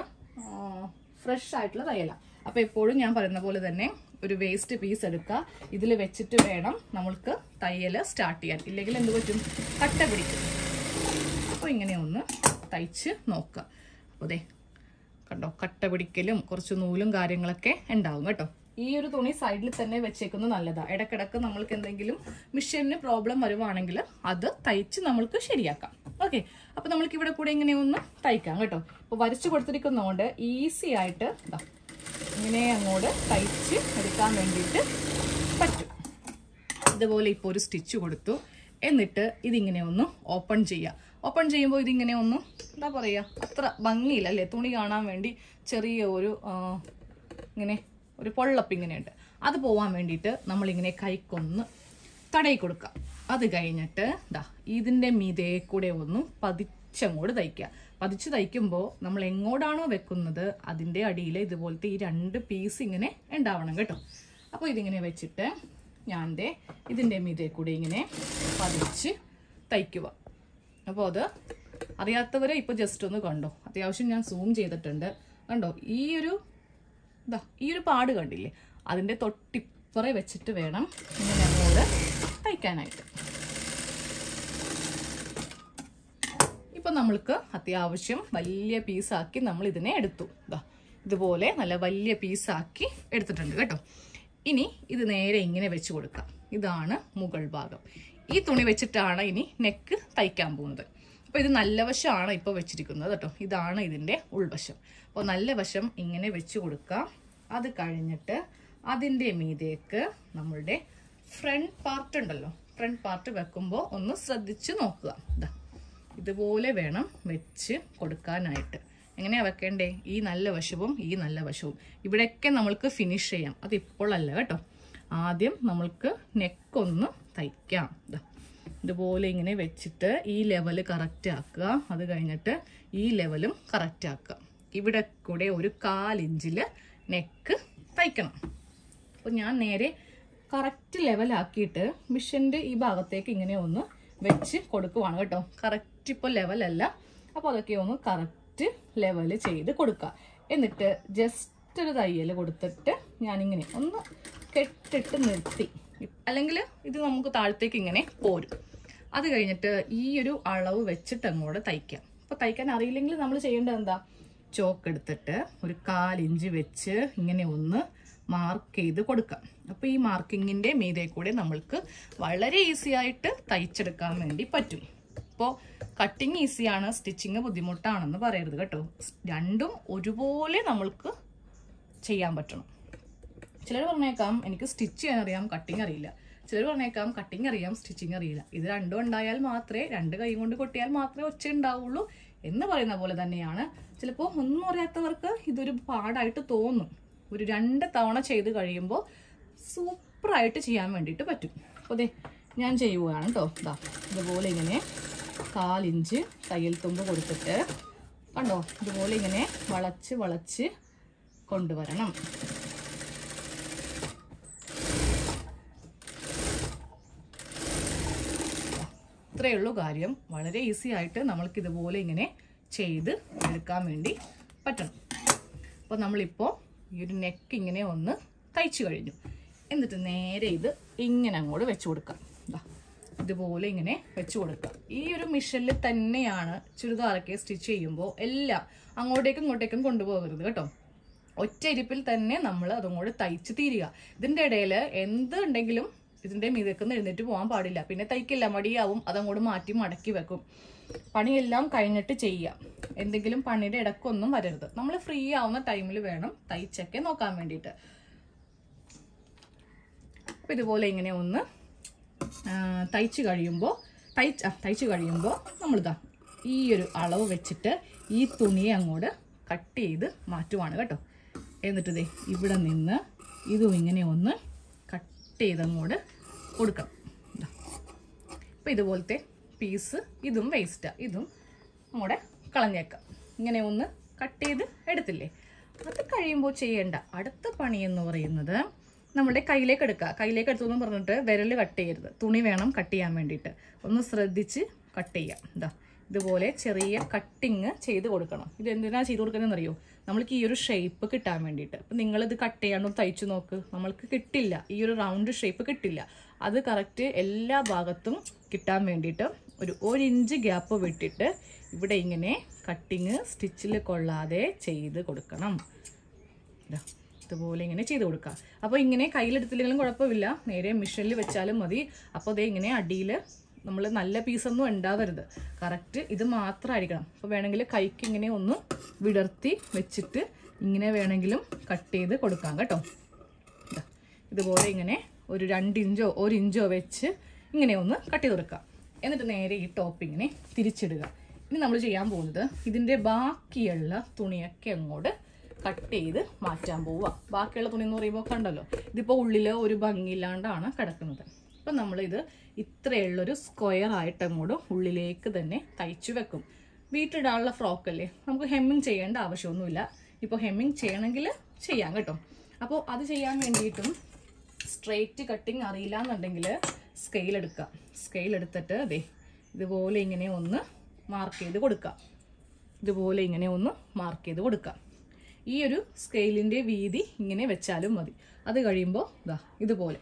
ഫ്രഷ് ആയിട്ടുള്ള തയ്യലാണ് അപ്പോൾ എപ്പോഴും ഞാൻ പറയുന്ന പോലെ തന്നെ ഒരു വേസ്റ്റ് പീസ് എടുക്കുക ഇതിൽ വെച്ചിട്ട് വേണം നമ്മൾക്ക് തയ്യൽ സ്റ്റാർട്ട് ചെയ്യാൻ ഇല്ലെങ്കിൽ എന്ത് പറ്റും കട്ട പിടിക്കും അപ്പോൾ ഇങ്ങനെ ഒന്ന് തയ്ച്ച് നോക്കുക അപ്പോൾ ദേ കണ്ടോ കട്ട പിടിക്കലും കുറച്ച് നൂലും കാര്യങ്ങളൊക്കെ ഉണ്ടാവും കേട്ടോ ഈ ഒരു തുണി സൈഡിൽ തന്നെ വെച്ചേക്കുന്നത് നല്ലതാണ് ഇടക്കിടക്ക് നമ്മൾക്ക് എന്തെങ്കിലും മിഷീനിന് പ്രോബ്ലം വരുവാണെങ്കിൽ അത് തയ്ച്ച് നമ്മൾക്ക് ശരിയാക്കാം ഓക്കെ അപ്പൊ നമ്മൾക്ക് ഇവിടെ കൂടെ ഇങ്ങനെ ഒന്ന് തയ്ക്കാം കേട്ടോ ഇപ്പൊ വരച്ചു കൊടുത്തിരിക്കുന്നതുകൊണ്ട് ഈസി ആയിട്ട് ഇതാ ഇങ്ങനെ അങ്ങോട്ട് തയ്ച്ച് എടുക്കാൻ വേണ്ടിയിട്ട് പറ്റും ഇതുപോലെ ഇപ്പോൾ ഒരു സ്റ്റിച്ച് കൊടുത്തു എന്നിട്ട് ഇതിങ്ങനെ ഒന്ന് ഓപ്പൺ ചെയ്യുക ഓപ്പൺ ചെയ്യുമ്പോൾ ഇതിങ്ങനെ ഒന്ന് എന്താ പറയുക അത്ര ഭംഗിയില്ല അല്ലേ തുണി കാണാൻ വേണ്ടി ചെറിയ ഒരു ആ, ഇങ്ങനെ ഒരു പൊള്ളപ്പ് ഇങ്ങനെയുണ്ട് അത് പോവാൻ വേണ്ടിയിട്ട് നമ്മളിങ്ങനെ കൈക്കൊന്ന് തടയി കൊടുക്കുക അത് കഴിഞ്ഞിട്ട് ദാ ഇതിൻ്റെ മീതേ കൂടെ ഒന്ന് പതിച്ചങ്ങോട്ട് തയ്ക്കുക പതിച്ച് തയ്ക്കുമ്പോൾ നമ്മൾ എങ്ങോട്ടാണോ വെക്കുന്നത് അതിൻ്റെ അടിയിൽ ഇതുപോലത്തെ ഈ രണ്ട് പീസ് ഇങ്ങനെ ഉണ്ടാവണം കേട്ടോ അപ്പോൾ ഇതിങ്ങനെ വെച്ചിട്ട് ഞാൻ ദേ ഇതിൻ്റെ മീതേ കൂടെ ഇങ്ങനെ പതിച്ച് തയ്ക്കുക അപ്പോൾ അത് അറിയാത്തവരെ ഇപ്പോൾ ജസ്റ്റ് ഒന്ന് കണ്ടോ അത്യാവശ്യം ഞാൻ സൂം ചെയ്തിട്ടുണ്ട് കണ്ടോ ഈ ഒരു ഇതാ ഈ ഒരു പാട് കണ്ടില്ലേ അതിൻ്റെ തൊട്ടിപ്പുറേ വെച്ചിട്ട് വേണം ഇങ്ങനെ അങ്ങോട്ട് തയ്ക്കാനായിട്ട് ഇപ്പൊ നമ്മൾക്ക് അത്യാവശ്യം വലിയ പീസാക്കി നമ്മൾ ഇതിനെ എടുത്തു ഇതാ ഇതുപോലെ നല്ല വലിയ പീസാക്കി എടുത്തിട്ടുണ്ട് കേട്ടോ ഇനി ഇത് നേരെ ഇങ്ങനെ വെച്ച് കൊടുക്കാം ഇതാണ് മുകൾ ഭാഗം ഈ തുണി വെച്ചിട്ടാണ് ഇനി നെക്ക് തയ്ക്കാൻ പോകുന്നത് അപ്പോൾ ഇത് നല്ല വശമാണ് ഇപ്പോൾ വെച്ചിരിക്കുന്നത് കേട്ടോ ഇതാണ് ഇതിൻ്റെ ഉൾവശം അപ്പോൾ നല്ല വശം ഇങ്ങനെ വെച്ച് കൊടുക്കാം അത് കഴിഞ്ഞിട്ട് അതിൻ്റെ മീതേക്ക് നമ്മളുടെ ഫ്രണ്ട് പാർട്ട് ഉണ്ടല്ലോ ഫ്രണ്ട് പാർട്ട് വെക്കുമ്പോൾ ഒന്ന് ശ്രദ്ധിച്ച് നോക്കുക ഇതാ ഇതുപോലെ വേണം വെച്ച് കൊടുക്കാനായിട്ട് എങ്ങനെയാ വെക്കേണ്ടേ ഈ നല്ല വശവും ഈ നല്ല വശവും ഇവിടെയൊക്കെ നമ്മൾക്ക് ഫിനിഷ് ചെയ്യാം അത് ഇപ്പോഴല്ല കേട്ടോ ആദ്യം നമ്മൾക്ക് നെക്കൊന്ന് തയ്ക്കാം ദാ. ഇതുപോലെ ഇങ്ങനെ വെച്ചിട്ട് ഈ ലെവൽ കറക്റ്റ് ആക്കുക അത് കഴിഞ്ഞിട്ട് ഈ ലെവലും കറക്റ്റ് ആക്കുക ഇവിടെ കൂടെ ഒരു കാലിഞ്ചിൽ നെക്ക് തയ്ക്കണം അപ്പോൾ ഞാൻ നേരെ കറക്റ്റ് ലെവലാക്കിയിട്ട് മിഷൻ്റെ ഈ ഭാഗത്തേക്ക് ഇങ്ങനെ ഒന്ന് വെച്ച് കൊടുക്കുവാണ് കേട്ടോ കറക്റ്റ് ഇപ്പോൾ ലെവലല്ല അപ്പോൾ അതൊക്കെ ഒന്ന് കറക്റ്റ് ലെവൽ ചെയ്ത് കൊടുക്കുക എന്നിട്ട് ജസ്റ്റ് ഒരു തയ്യൽ കൊടുത്തിട്ട് ഞാനിങ്ങനെ ഒന്ന് കെട്ടിട്ട് നിർത്തി അല്ലെങ്കിൽ ഇത് നമുക്ക് താഴത്തേക്ക് ഇങ്ങനെ പോരും അത് കഴിഞ്ഞിട്ട് ഈ ഒരു അളവ് വെച്ചിട്ട് അങ്ങോട്ട് തയ്ക്കാം അപ്പോൾ തയ്ക്കാൻ അറിയില്ലെങ്കിൽ നമ്മൾ ചെയ്യേണ്ടത് എന്താ ചോക്ക് എടുത്തിട്ട് ഒരു കാലിഞ്ച് വെച്ച് ഇങ്ങനെ ഒന്ന് മാർക്ക് ചെയ്ത് കൊടുക്കാം അപ്പോൾ ഈ മാർക്കിങ്ങിൻ്റെ മീതെ കൂടെ നമ്മൾക്ക് വളരെ ഈസി ആയിട്ട് തയ്ച്ചെടുക്കാൻ വേണ്ടി പറ്റും ഇപ്പോൾ കട്ടിങ് ഈസിയാണ് സ്റ്റിച്ചിങ് ബുദ്ധിമുട്ടാണെന്ന് പറയരുത് കേട്ടോ രണ്ടും ഒരുപോലെ നമ്മൾക്ക് ചെയ്യാൻ പറ്റണം ചിലർ പറഞ്ഞേക്കാം എനിക്ക് സ്റ്റിച്ച് ചെയ്യാൻ അറിയാം കട്ടിങ് അറിയില്ല ചിലർ പറഞ്ഞേക്കാം കട്ടിങ് അറിയാം സ്റ്റിച്ചിങ് അറിയില്ല ഇത് രണ്ടും ഉണ്ടായാൽ മാത്രമേ രണ്ട് കൈ കൊണ്ട് കൊട്ടിയാൽ മാത്രമേ ഒച്ച ഉണ്ടാവുള്ളൂ എന്ന് പറയുന്ന പോലെ തന്നെയാണ് ചിലപ്പോൾ ഒന്നും അറിയാത്തവർക്ക് ഇതൊരു പാടായിട്ട് തോന്നും ഒരു രണ്ട് തവണ ചെയ്ത് കഴിയുമ്പോൾ സൂപ്പറായിട്ട് ചെയ്യാൻ വേണ്ടിയിട്ട് പറ്റും അപ്പോൾ അതെ ഞാൻ ചെയ്യുകയാണ് കേട്ടോ ഇതാ ഇതുപോലെ ഇങ്ങനെ കാലിഞ്ച് തയ്യൽ തുമ്പ് കൊടുത്തിട്ട് കണ്ടോ ഇതുപോലെ ഇങ്ങനെ വളച്ച് വളച്ച് കൊണ്ടുവരണം ഇത്രയേ ഉള്ളൂ കാര്യം വളരെ ഈസി ആയിട്ട് നമ്മൾക്ക് ഇതുപോലെ ഇങ്ങനെ ചെയ്ത് എടുക്കാൻ വേണ്ടി പറ്റണം അപ്പോൾ നമ്മളിപ്പോൾ ഈ ഒരു നെക്ക് ഇങ്ങനെ ഒന്ന് തയ്ച്ചു കഴിഞ്ഞു എന്നിട്ട് നേരെ ഇത് ഇങ്ങനെ അങ്ങോട്ട് വെച്ച് കൊടുക്കാം ദാ ഇതുപോലെ ഇങ്ങനെ വെച്ച് കൊടുക്കാം ഈ ഒരു മിഷനിൽ തന്നെയാണ് ചുരിദാറൊക്കെ സ്റ്റിച്ച് ചെയ്യുമ്പോൾ എല്ലാം അങ്ങോട്ടേക്കും ഇങ്ങോട്ടേക്കും കൊണ്ടുപോകരുത് കേട്ടോ ഒറ്റ ഇരിപ്പിൽ തന്നെ നമ്മൾ അതും കൂടെ തയ്ച്ച് തീരുക ഇതിൻ്റെ ഇടയിൽ എന്ത് ഉണ്ടെങ്കിലും ഇതിൻ്റെ മീതൊക്കെ എഴുന്നേറ്റ് പോകാൻ പാടില്ല പിന്നെ തയ്ക്കില്ല മടിയാവും അതങ്ങോട്ട് മാറ്റി മടക്കി വെക്കും പണിയെല്ലാം കഴിഞ്ഞിട്ട് ചെയ്യാം എന്തെങ്കിലും പണിയുടെ ഇടക്കൊന്നും വരരുത് നമ്മൾ ഫ്രീ ആവുന്ന ടൈമിൽ വേണം തയ്ച്ചൊക്കെ നോക്കാൻ വേണ്ടിയിട്ട് അപ്പം ഇതുപോലെ ഇങ്ങനെ ഒന്ന് ആ, തയ്ച്ച് കഴിയുമ്പോൾ തയ്ച്ച് ആ, തയ്ച്ച് കഴിയുമ്പോൾ നമ്മളിതാ ഈ ഒരു അളവ് വെച്ചിട്ട് ഈ തുണിയെ അങ്ങോട്ട് കട്ട് ചെയ്ത് മാറ്റുവാണ് കേട്ടോ എന്നിട്ട് ദേ ഇവിടെ നിന്ന് ഇതും ഇങ്ങനെ ഒന്ന് കട്ട് ചെയ്ത് അങ്ങോട്ട് കൊടുക്കണം ഇതാ. ഇപ്പം ഇതുപോലത്തെ പീസ് ഇതും വേസ്റ്റാണ് ഇതും അങ്ങോട്ട് കളഞ്ഞേക്കാം ഇങ്ങനെ ഒന്ന് കട്ട് ചെയ്ത് എടുത്തില്ലേ അത് കഴിയുമ്പോൾ ചെയ്യേണ്ട അടുത്ത പണി എന്ന് പറയുന്നത് നമ്മുടെ കയ്യിലേക്ക് എടുക്കുക കയ്യിലേക്ക് എടുത്തു എന്ന് പറഞ്ഞിട്ട് വിരൽ കട്ട് ചെയ്യരുത് തുണി വേണം കട്ട് ചെയ്യാൻ വേണ്ടിയിട്ട് ഒന്ന് ശ്രദ്ധിച്ച് കട്ട് ചെയ്യാം ഇതാ ഇതുപോലെ ചെറിയ കട്ടിങ് ചെയ്ത് കൊടുക്കണം ഇത് എന്തിനാ ചെയ്ത് കൊടുക്കുന്നതെന്ന് അറിയോ നമ്മൾക്ക് ഈ ഒരു ഷേപ്പ് കിട്ടാൻ വേണ്ടിയിട്ട് അപ്പം നിങ്ങളിത് കട്ട് ചെയ്യാണ്ട് തയ്ച്ചു നോക്ക് നമ്മൾക്ക് കിട്ടില്ല ഈ ഒരു റൗണ്ട് ഷേപ്പ് കിട്ടില്ല അത് കറക്റ്റ് എല്ലാ ഭാഗത്തും കിട്ടാൻ വേണ്ടിയിട്ട് ഒരു ഒരു ഇഞ്ച് ഗ്യാപ്പ് വിട്ടിട്ട് ഇവിടെ ഇങ്ങനെ കട്ടിങ് സ്റ്റിച്ചിൽ കൊള്ളാതെ ചെയ്ത് കൊടുക്കണം ഇതാ ഇതുപോലെ ഇങ്ങനെ ചെയ്ത് കൊടുക്കുക അപ്പോൾ ഇങ്ങനെ കയ്യിലെടുത്തില്ലെങ്കിലും കുഴപ്പമില്ല നേരെ മിഷനിൽ വെച്ചാലും മതി അപ്പോൾ അതേ ഇങ്ങനെ അടിയിൽ നമ്മൾ നല്ല പീസൊന്നും ഉണ്ടാവരുത് കറക്റ്റ് ഇത് മാത്രമായിരിക്കണം അപ്പോൾ വേണമെങ്കിൽ കൈക്ക് ഇങ്ങനെ ഒന്ന് വിടർത്തി വെച്ചിട്ട് ഇങ്ങനെ വേണമെങ്കിലും കട്ട് ചെയ്ത് കൊടുക്കാം കേട്ടോ ഇതാ ഇതുപോലെ ഇങ്ങനെ ഒരു രണ്ട് ഇഞ്ചോ ഒരു ഇഞ്ചോ വെച്ച് ഇങ്ങനെ ഒന്ന് കട്ട് ചെയ്ത് കൊടുക്കുക എന്നിട്ട് നേരെ ഈ ടോപ്പ് ഇങ്ങനെ തിരിച്ചിടുക ഇനി നമ്മൾ ചെയ്യാൻ പോകുന്നത് ഇതിൻ്റെ ബാക്കിയുള്ള തുണിയൊക്കെ അങ്ങോട്ട് കട്ട് ചെയ്ത് മാറ്റാൻ പോവുക ബാക്കിയുള്ള തുണി എന്ന് പറയുമ്പോൾ കണ്ടല്ലോ ഇതിപ്പോൾ ഉള്ളിൽ ഒരു ഭംഗിയില്ലാണ്ടാണ് കിടക്കുന്നത് അപ്പം നമ്മളിത് ഇത്രയുള്ളൊരു സ്ക്വയർ ആയിട്ട് അങ്ങോട്ട് ഉള്ളിലേക്ക് തന്നെ തയ്ച്ചു വെക്കും വീട്ടിടാനുള്ള ഫ്രോക്കല്ലേ നമുക്ക് ഹെമ്മിങ് ചെയ്യേണ്ട ആവശ്യമൊന്നുമില്ല ഇപ്പോൾ ഹെമ്മിങ് ചെയ്യണമെങ്കിൽ ചെയ്യാം കേട്ടോ അപ്പോൾ അത് ചെയ്യാൻ വേണ്ടിയിട്ടും സ്ട്രെയിറ്റ് കട്ടിങ് അറിയില്ല എന്നുണ്ടെങ്കിൽ സ്കെയിൽ എടുക്കുക സ്കെയിൽ എടുത്തിട്ട് അതെ ഇതുപോലെ ഇങ്ങനെ ഒന്ന് മാർക്ക് ചെയ്ത് കൊടുക്കുക ഇതുപോലെ ഇങ്ങനെ ഒന്ന് മാർക്ക് ചെയ്ത് കൊടുക്കുക ഈ ഒരു സ്കെയിലിൻ്റെ വീതി ഇങ്ങനെ വെച്ചാലും മതി അത് കഴിയുമ്പോൾ ഇതാ ഇതുപോലെ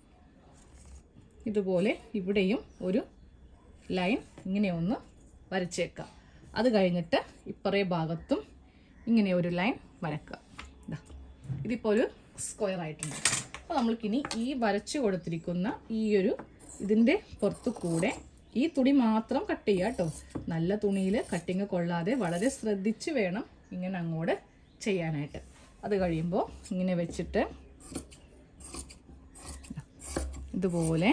ഇതുപോലെ ഇവിടെയും ഒരു ലൈൻ ഇങ്ങനെ ഒന്ന് വരച്ചേക്കാം അത് കഴിഞ്ഞിട്ട് ഇപ്പറേ ഭാഗത്തും ഇങ്ങനെ ഒരു ലൈൻ വരക്കുക ഇതാ ഇതിപ്പോൾ ഒരു സ്ക്വയർ ആയിട്ടുണ്ട് അപ്പോൾ നമ്മൾക്കിനി ഈ വരച്ചു കൊടുത്തിരിക്കുന്ന ഈ ഒരു ഇതിൻ്റെ പുറത്തു കൂടെ ഈ തുണി മാത്രം കട്ട് ചെയ്യുക കേട്ടോ നല്ല തുണിയിൽ കട്ടിങ് കൊള്ളാതെ വളരെ ശ്രദ്ധിച്ച് വേണം ഇങ്ങനെ അങ്ങോട്ട് ചെയ്യാനായിട്ട് അത് കഴിയുമ്പോൾ ഇങ്ങനെ വെച്ചിട്ട് ഇതുപോലെ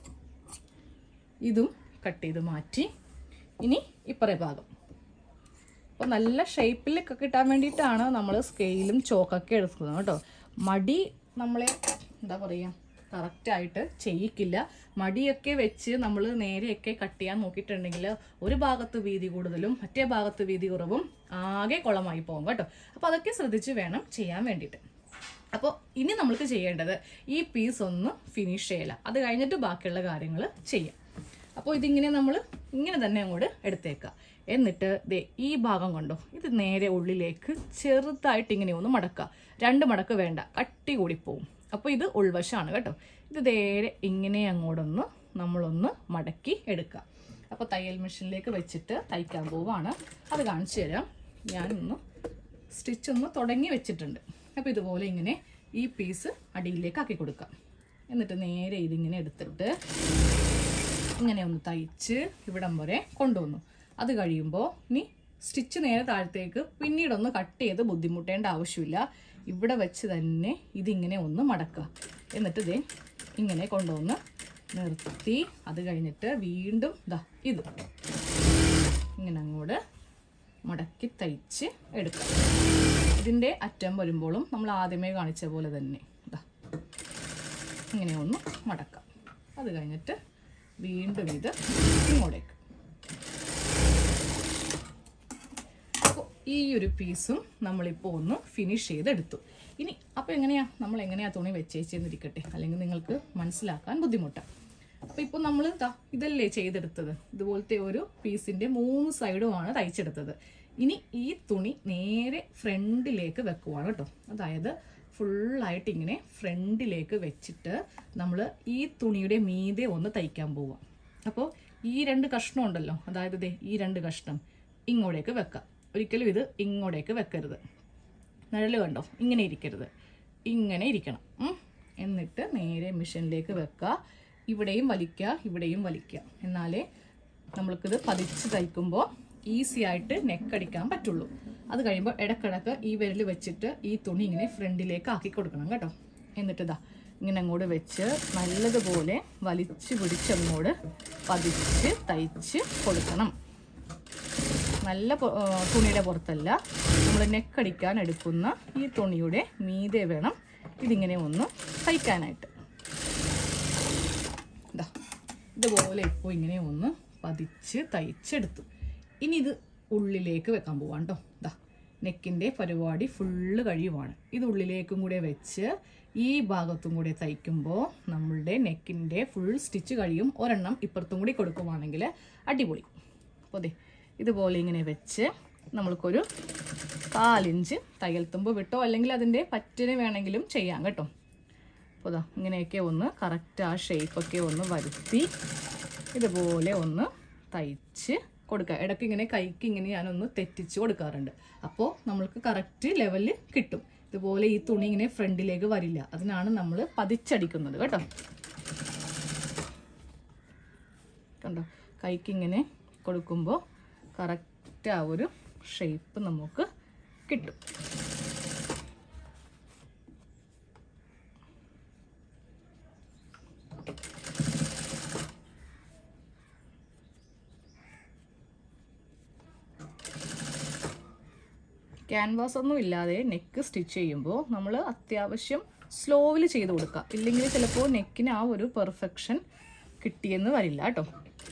ഇതും കട്ട് ചെയ്ത് മാറ്റി ഇനി ഇപ്പറേ ഭാഗം അപ്പോൾ നല്ല ഷേപ്പിൽ കിട്ടാൻ വേണ്ടിയിട്ടാണ് നമ്മൾ സ്കെയിലും ചോക്കൊക്കെ എടുക്കുന്നത് കേട്ടോ മടി നമ്മളെ എന്താ പറയുക കറക്റ്റായിട്ട് ചെയ്യിക്കില്ല മടിയൊക്കെ വെച്ച് നമ്മൾ നേരെയൊക്കെ കട്ട് ചെയ്യാൻ നോക്കിയിട്ടുണ്ടെങ്കിൽ ഒരു ഭാഗത്ത് വീതി കൂടുതലും മറ്റേ ഭാഗത്ത് വീതി കുറവും ആകെ കുളമായി പോകും കേട്ടോ അപ്പോൾ അതൊക്കെ ശ്രദ്ധിച്ച് വേണം ചെയ്യാൻ വേണ്ടിയിട്ട് അപ്പോൾ ഇനി നമ്മൾക്ക് ചെയ്യേണ്ടത് ഈ പീസ് ഒന്ന് ഫിനിഷ് ചെയ്യല അത് കഴിഞ്ഞിട്ട് ബാക്കിയുള്ള കാര്യങ്ങൾ ചെയ്യാം അപ്പോൾ ഇതിങ്ങനെ നമ്മൾ ഇങ്ങനെ തന്നെ അങ്ങോട്ട് എടുത്തേക്കുക എന്നിട്ട് ദേ ഈ ഭാഗം കൊണ്ടോ ഇത് നേരെ ഉള്ളിലേക്ക് ചെറുതായിട്ട് ഇങ്ങനെ ഒന്ന് മടക്കുക രണ്ട് മടക്ക് വേണ്ട കട്ടി കൂടി പോവും അപ്പോൾ ഇത് ഉൾവശമാണ് കേട്ടോ ഇത് നേരെ ഇങ്ങനെ അങ്ങോട്ടൊന്ന് നമ്മളൊന്ന് മടക്കി എടുക്കുക അപ്പോൾ തയ്യൽ മെഷീനിലേക്ക് വെച്ചിട്ട് തയ്ക്കാൻ പോവാണ് അത് കാണിച്ചു തരാം ഞാനൊന്ന് സ്റ്റിച്ച് ഒന്ന് തുടങ്ങി വെച്ചിട്ടുണ്ട് അപ്പോൾ ഇതുപോലെ ഇങ്ങനെ ഈ പീസ് അടിയിലേക്ക് ആക്കി കൊടുക്കാം എന്നിട്ട് നേരെ ഇതിങ്ങനെ എടുത്തിട്ട് ഇങ്ങനെ ഒന്ന് തയ്ച്ച് ഇവിടം വരെ കൊണ്ടുവന്നു അത് കഴിയുമ്പോൾ ഇനി സ്റ്റിച്ച് നേരെ താഴത്തേക്ക് പിന്നീടൊന്ന് കട്ട് ചെയ്ത് ബുദ്ധിമുട്ടേണ്ട ആവശ്യമില്ല ഇവിടെ വെച്ച് തന്നെ ഇതിങ്ങനെ ഒന്ന് മടക്കുക എന്നിട്ട് ഇതേ ഇങ്ങനെ കൊണ്ടുവന്ന് നിർത്തി അത് കഴിഞ്ഞിട്ട് വീണ്ടും ദാ ഇത് ഇങ്ങനെ അങ്ങോട്ട് മടക്കി തയ്ച്ച് എടുക്കാം ഇതിൻ്റെ അറ്റം വരുമ്പോഴും നമ്മൾ ആദ്യമേ കാണിച്ച പോലെ തന്നെ ഇതാ ഇങ്ങനെ ഒന്ന് മടക്കാം അത് കഴിഞ്ഞിട്ട് വീണ്ടും ഇത് ഇങ്ങോട്ടേക്ക് അപ്പോൾ ഈ ഒരു പീസും നമ്മളിപ്പോൾ ഒന്ന് ഫിനിഷ് ചെയ്തെടുത്തു ഇനി അപ്പോൾ എങ്ങനെയാ നമ്മൾ എങ്ങനെയാ തുണി വെച്ചേച്ചെന്നിരിക്കട്ടെ അല്ലെങ്കിൽ നിങ്ങൾക്ക് മനസ്സിലാക്കാൻ ബുദ്ധിമുട്ടാണ് അപ്പോൾ ഇപ്പോൾ നമ്മൾ ഇതാ ഇതല്ലേ ചെയ്തെടുത്തത് ഇതുപോലത്തെ ഒരു പീസിൻ്റെ മൂന്ന് സൈഡുമാണ് തയ്ച്ചെടുത്തത് ഇനി ഈ തുണി നേരെ ഫ്രണ്ടിലേക്ക് വെക്കുവാണ് കേട്ടോ അതായത് ഫുള്ളായിട്ട് ഇങ്ങനെ ഫ്രണ്ടിലേക്ക് വെച്ചിട്ട് നമ്മൾ ഈ തുണിയുടെ മീതെ ഒന്ന് തയ്ക്കാൻ പോവാം അപ്പോൾ ഈ രണ്ട് കഷ്ണം ഉണ്ടല്ലോ അതായത് ദേ ഈ രണ്ട് കഷ്ണം ഇങ്ങോട്ടേക്ക് വെക്കാം ഒരിക്കലും ഇത് ഇങ്ങോട്ടേക്ക് വെക്കരുത് നിഴൽ കണ്ടോ ഇങ്ങനെ ഇരിക്കരുത് ഇങ്ങനെ ഇരിക്കണം ഉം. എന്നിട്ട് നേരെ മിഷനിലേക്ക് വെക്കുക ഇവിടെയും വലിക്കുക ഇവിടെയും വലിക്കുക എന്നാലേ നമ്മൾക്കിത് പതിച്ച് തയ്ക്കുമ്പോൾ ഈസി ആയിട്ട് നെക്കടിക്കാൻ പറ്റുള്ളൂ അത് കഴിയുമ്പോൾ ഇടക്കിടക്ക് ഈ വിരൽ വെച്ചിട്ട് ഈ തുണി ഇങ്ങനെ ഫ്രണ്ടിലേക്ക് ആക്കി കൊടുക്കണം കേട്ടോ എന്നിട്ട് ഇതാ ഇങ്ങനെ അങ്ങോട്ട് വെച്ച് നല്ലതുപോലെ വലിച്ച് പിടിച്ചങ്ങോട്ട് പതിച്ച് തയ്ച്ച് കൊടുക്കണം നല്ല പൊ- ആ, തുണിയുടെ പുറത്തല്ല നമ്മൾ നെക്കടിക്കാൻ എടുക്കുന്ന ഈ തുണിയുടെ മീതെ വേണം ഇതിങ്ങനെ ഒന്ന് തയ്ക്കാനായിട്ട് ഇതാ ഇതുപോലെ ഇപ്പോൾ ഇങ്ങനെ ഒന്ന് പതിച്ച് തയ്ച്ചെടുത്തു ഇനി ഇത് ഉള്ളിലേക്ക് വെക്കാൻ പോവാം കേട്ടോ ഇതാ നെക്കിൻ്റെ പരിപാടി ഫുള്ള് കഴിയുവാണ് ഇത് ഉള്ളിലേക്കും കൂടെ വെച്ച് ഈ ഭാഗത്തും കൂടെ തയ്ക്കുമ്പോൾ നമ്മളുടെ നെക്കിൻ്റെ ഫുൾ സ്റ്റിച്ച് കഴിയും ഒരെണ്ണം ഇപ്പുറത്തും കൂടി കൊടുക്കുവാണെങ്കിൽ അടിപൊളി അപ്പോൾ അതെ ഇതുപോലെ ഇങ്ങനെ വെച്ച് നമ്മൾക്കൊരു കാലിഞ്ച് തയ്യൽ തുമ്പ് വിട്ടോ അല്ലെങ്കിൽ അതിൻ്റെ പറ്റിന് വേണമെങ്കിലും ചെയ്യാം കേട്ടോ അപ്പോൾ ദാ ഇങ്ങനെയൊക്കെ ഒന്ന് കറക്റ്റ് ആ ഷേപ്പൊക്കെ ഒന്ന് വരുത്തി ഇതുപോലെ ഒന്ന് തയ്ച്ച് കൊടുക്കുക ഇടയ്ക്ക് ഇങ്ങനെ കൈക്ക് ഇങ്ങനെ ഞാനൊന്ന് തെറ്റിച്ച് കൊടുക്കാറുണ്ട് അപ്പോൾ നമ്മൾക്ക് കറക്റ്റ് ലെവലിൽ കിട്ടും ഇതുപോലെ ഈ തുണി ഇങ്ങനെ ഫ്രണ്ടിലേക്ക് വരില്ല അതിനാണ് നമ്മൾ പതിച്ചടിക്കുന്നത് കേട്ടോ കണ്ടോ കൈക്ക് ഇങ്ങനെ കൊടുക്കുമ്പോൾ കറക്റ്റ് ആ ഒരു ഷേപ്പ് നമുക്ക് കിട്ടും ക്യാൻവാസ് ഒന്നും ഇല്ലാതെ നെക്ക് സ്റ്റിച്ച് ചെയ്യുമ്പോൾ നമ്മൾ അത്യാവശ്യം സ്ലോവിൽ ചെയ്ത് കൊടുക്കുക ഇല്ലെങ്കിൽ ചിലപ്പോൾ നെക്കിന് ആ ഒരു പെർഫെക്ഷൻ കിട്ടിയെന്ന് വരില്ല കേട്ടോ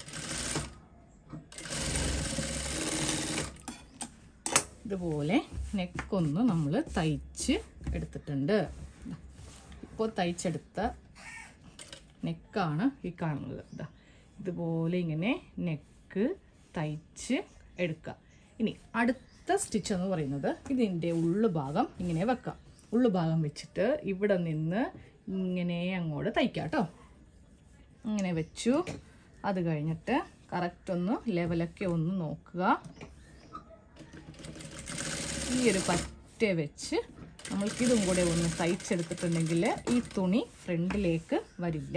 ഇതുപോലെ നെക്കൊന്ന് നമ്മൾ തയ്ച്ച് എടുത്തിട്ടുണ്ട് ഇപ്പോൾ തയ്ച്ചെടുത്ത നെക്കാണ് ഈ കാണുന്നത് ഇതാ ഇതുപോലെ ഇങ്ങനെ നെക്ക് തയ്ച്ച് എടുക്കുക ഇനി അടുത്ത സ്റ്റിച്ച് എന്ന് പറയുന്നത് ഇതിൻ്റെ ഉള്ളു ഭാഗം ഇങ്ങനെ വെക്കാം ഉള്ളു ഭാഗം വെച്ചിട്ട് ഇവിടെ നിന്ന് ഇങ്ങനെ അങ്ങോട്ട് തയ്ക്കാം കേട്ടോ ഇങ്ങനെ വെച്ചു അത് കഴിഞ്ഞിട്ട് കറക്റ്റ് ഒന്ന് ലെവലൊക്കെ ഒന്ന് നോക്കുക ഈ ഒരു പറ്റ വെച്ച് നമ്മൾക്കിതും കൂടെ ഒന്ന് തയ്ച്ചെടുത്തിട്ടുണ്ടെങ്കിൽ ഈ തുണി ഫ്രണ്ടിലേക്ക് വരില്ല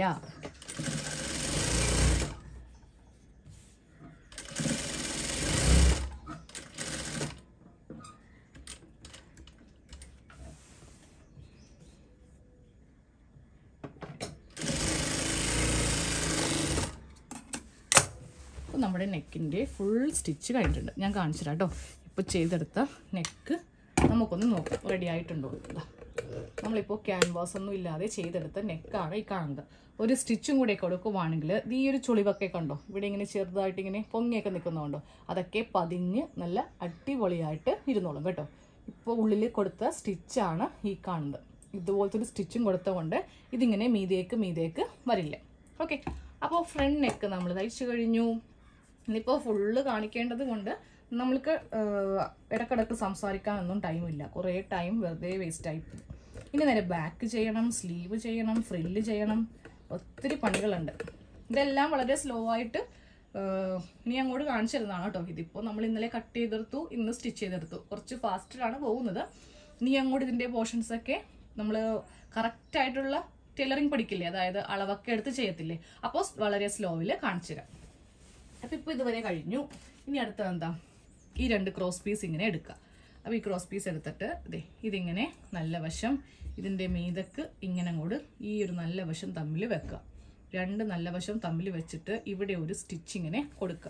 അപ്പോൾ നമ്മുടെ നെക്കിൻ്റെ ഫുൾ സ്റ്റിച്ച് കഴിഞ്ഞിട്ടുണ്ട് ഞാൻ കാണിച്ചു തരാം കേട്ടോ ഇപ്പോൾ ചെയ്തെടുത്ത നെക്ക് നമുക്കൊന്ന് നോക്കാം റെഡി ആയിട്ടുണ്ടോ ഇതാ. നമ്മളിപ്പോൾ ക്യാൻവാസ് ഒന്നും ഇല്ലാതെ ചെയ്തെടുത്ത നെക്കാണ് ഈ കാണുന്നത് ഒരു സ്റ്റിച്ചും കൂടെ കൊടുക്കുവാണെങ്കിൽ ഈ ഒരു ചുളിവൊക്കെ കണ്ടോ ഇവിടെ ഇങ്ങനെ ചെറുതായിട്ട് ഇങ്ങനെ പൊങ്ങിയൊക്കെ നിൽക്കുന്നുണ്ടോ അതൊക്കെ പതിഞ്ഞ് നല്ല അടിപൊളിയായിട്ട് ഇരുന്നോളും കേട്ടോ ഇപ്പോൾ ഉള്ളിൽ കൊടുത്ത സ്റ്റിച്ചാണ് ഈ കാണുന്നത് ഇതുപോലത്തെ ഒരു സ്റ്റിച്ചും കൊടുത്തതുകൊണ്ട് ഇതിങ്ങനെ മീതേക്ക് മീതേക്ക് വരില്ല ഓക്കെ അപ്പോൾ ഫ്രണ്ട് നെക്ക് നമ്മൾ തയ്ച്ചു കഴിഞ്ഞു ഇനിയിപ്പോൾ ഫുള്ള് കാണിക്കേണ്ടത് കൊണ്ട് നമ്മൾക്ക് ആഹ്, ഇടക്കിടക്ക് സംസാരിക്കാനൊന്നും ടൈമില്ല കുറേ ടൈം വെറുതെ വേസ്റ്റ് ആയി പോകും. ഇനി നേരെ ബാക്ക് ചെയ്യണം സ്ലീവ് ചെയ്യണം ഫ്രില്ല് ചെയ്യണം ഒത്തിരി പണികളുണ്ട് ഇതെല്ലാം വളരെ സ്ലോ ആയിട്ട് ആഹ്, ഇനി അങ്ങോട്ട് കാണിച്ചു തരുന്നതാണ് കേട്ടോ ഇതിപ്പോൾ നമ്മൾ ഇന്നലെ കട്ട് ചെയ്തെടുത്തു ഇന്ന് സ്റ്റിച്ച് ചെയ്തെടുത്തു കുറച്ച് ഫാസ്റ്റിലാണ് പോകുന്നത് ഇനി അങ്ങോട്ട് ഇതിൻ്റെ പോർഷൻസ് ഒക്കെ നമ്മൾ കറക്റ്റ് ആയിട്ടുള്ള ടൈലറിങ് പഠിക്കില്ലേ അതായത് അളവൊക്കെ എടുത്ത് ചെയ്യത്തില്ലേ അപ്പോൾ വളരെ സ്ലോവിൽ കാണിച്ചു തരാം അപ്പോൾ ഇപ്പോൾ ഇതുവരെ കഴിഞ്ഞു ഇനി അടുത്തത് എന്താ ഈ രണ്ട് ക്രോസ് പീസ് ഇങ്ങനെ എടുക്കുക അപ്പോൾ ഈ ക്രോസ് പീസ് എടുത്തിട്ട് ഇതേ ഇതിങ്ങനെ നല്ല വശം ഇതിൻ്റെ മീതക്ക് ഇങ്ങനെ അങ്ങോട്ട് ഈ ഒരു നല്ല വശം തമ്മിൽ വെക്കുക രണ്ട് നല്ല വശം തമ്മിൽ വെച്ചിട്ട് ഇവിടെ ഒരു സ്റ്റിച്ച് ഇങ്ങനെ കൊടുക്കുക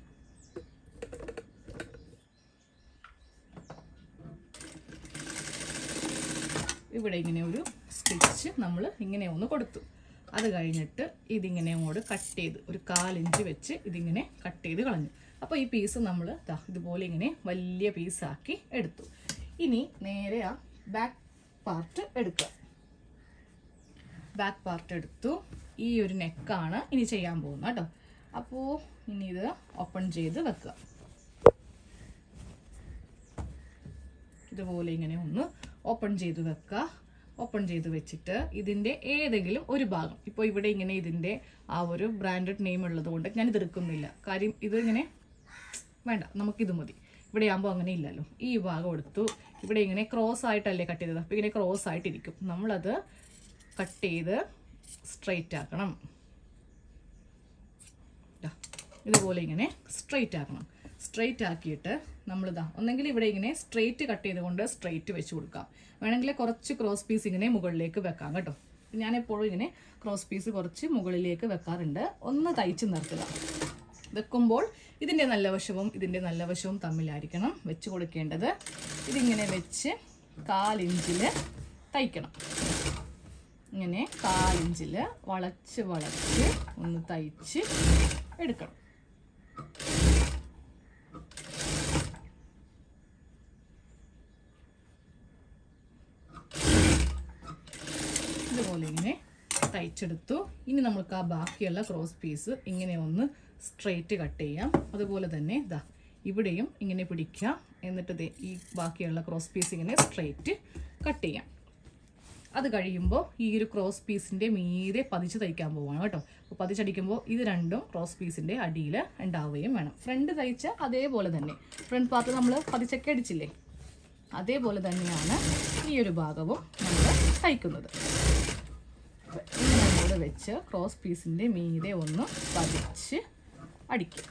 ഇവിടെ ഇങ്ങനെ ഒരു സ്റ്റിച്ച് നമ്മൾ ഇങ്ങനെ ഒന്ന് കൊടുത്തു അത് കഴിഞ്ഞിട്ട് ഇതിങ്ങനെ അങ്ങോട്ട് കട്ട് ചെയ്ത് ഒരു കാലിഞ്ച് വെച്ച് ഇതിങ്ങനെ കട്ട് ചെയ്ത് കളഞ്ഞു അപ്പോൾ ഈ പീസ് നമ്മൾ ഇതുപോലെ ഇങ്ങനെ വലിയ പീസാക്കി എടുത്തു ഇനി നേരെ ആ ബാക്ക് പാർട്ട് എടുക്കുക ബാക്ക് പാർട്ട് എടുത്തു ഈ ഒരു നെക്കാണ് ഇനി ചെയ്യാൻ പോകുന്നത് കേട്ടോ അപ്പോൾ ഇനി ഇത് ഓപ്പൺ ചെയ്ത് വെക്കുക ഇതുപോലെ ഇങ്ങനെ ഒന്ന് ഓപ്പൺ ചെയ്ത് വെക്കുക ഓപ്പൺ ചെയ്ത് വെച്ചിട്ട് ഇതിൻ്റെ ഏതെങ്കിലും ഒരു ഭാഗം ഇപ്പോൾ ഇവിടെ ഇങ്ങനെ ഇതിൻ്റെ ആ ഒരു ബ്രാൻഡഡ് നെയിം ഉള്ളത് കൊണ്ട് ഞാൻ ഇത് എടുക്കുന്നില്ല കാര്യം ഇത് ഇങ്ങനെ വേണ്ട നമുക്കിത് മതി ഇവിടെ ആകുമ്പോൾ അങ്ങനെ ഇല്ലല്ലോ ഈ ഭാഗം എടുത്തു ഇവിടെ ഇങ്ങനെ ക്രോസ് ആയിട്ടല്ലേ കട്ട് ചെയ്തത് അപ്പോൾ ഇങ്ങനെ ക്രോസ് ആയിട്ടിരിക്കും നമ്മളത് കട്ട് ചെയ്ത് സ്ട്രെയിറ്റ് ആക്കണം ദാ, ഇതുപോലെ ഇങ്ങനെ സ്ട്രെയിറ്റ് ആക്കണം സ്ട്രെയിറ്റ് ആക്കിയിട്ട് നമ്മളിതാ ഒന്നെങ്കിൽ ഇവിടെ ഇങ്ങനെ സ്ട്രെയിറ്റ് കട്ട് ചെയ്തുകൊണ്ട് സ്ട്രെയിറ്റ് വെച്ച് കൊടുക്കാം വേണമെങ്കിൽ കുറച്ച് ക്രോസ് പീസ് ഇങ്ങനെ മുകളിലേക്ക് വെക്കാം കേട്ടോ ഞാൻ എപ്പോഴും ഇങ്ങനെ ക്രോസ് പീസ് കുറച്ച് മുകളിലേക്ക് വെക്കാറുണ്ട് ഒന്ന് തയ്ച്ച് നിർത്തുക വെക്കുമ്പോൾ ഇതിൻ്റെ നല്ല വശവും ഇതിൻ്റെ നല്ല വശവും തമ്മിലായിരിക്കണം വെച്ച് കൊടുക്കേണ്ടത് ഇതിങ്ങനെ വെച്ച് കാലിഞ്ചിൽ തയ്ക്കണം ഇങ്ങനെ കാലിഞ്ചിൽ വളച്ച് വളച്ച് ഒന്ന് തയ്ച്ച് എടുക്കണം ഇതുപോലെ ഇങ്ങനെ തയ്ച്ചെടുത്തു ഇനി നമുക്ക് ആ ബാക്കിയുള്ള ക്രോസ് പീസ് ഇങ്ങനെ ഒന്ന് സ്ട്രെയിറ്റ് കട്ട് ചെയ്യാം അതുപോലെ തന്നെ ഇതാ ഇവിടെയും ഇങ്ങനെ പിടിക്കാം എന്നിട്ട് ദേ ഈ ബാക്കിയുള്ള ക്രോസ് പീസ് ഇങ്ങനെ സ്ട്രെയിറ്റ് കട്ട് ചെയ്യാം അത് കഴിയുമ്പോൾ ഈ ഒരു ക്രോസ് പീസിൻ്റെ മീതെ പതിച്ച് തയ്ക്കാൻ പോവാണ് കേട്ടോ അപ്പോൾ പതിച്ചടിക്കുമ്പോൾ ഇത് രണ്ടും ക്രോസ് പീസിൻ്റെ അടിയിൽ ഉണ്ടാവുകയും വേണം ഫ്രണ്ട് തയ്ച്ച അതേപോലെ തന്നെ ഫ്രണ്ട് പാർട്ട് നമ്മൾ പതിച്ചൊക്കെ അടിച്ചില്ലേ അതേപോലെ തന്നെയാണ് ഈ ഒരു ഭാഗവും നമ്മൾ തയ്ക്കുന്നത് ഇങ്ങനെ കൂടെ വെച്ച് ക്രോസ് പീസിൻ്റെ മീതെ ഒന്ന് പതിച്ച് അടിക്കും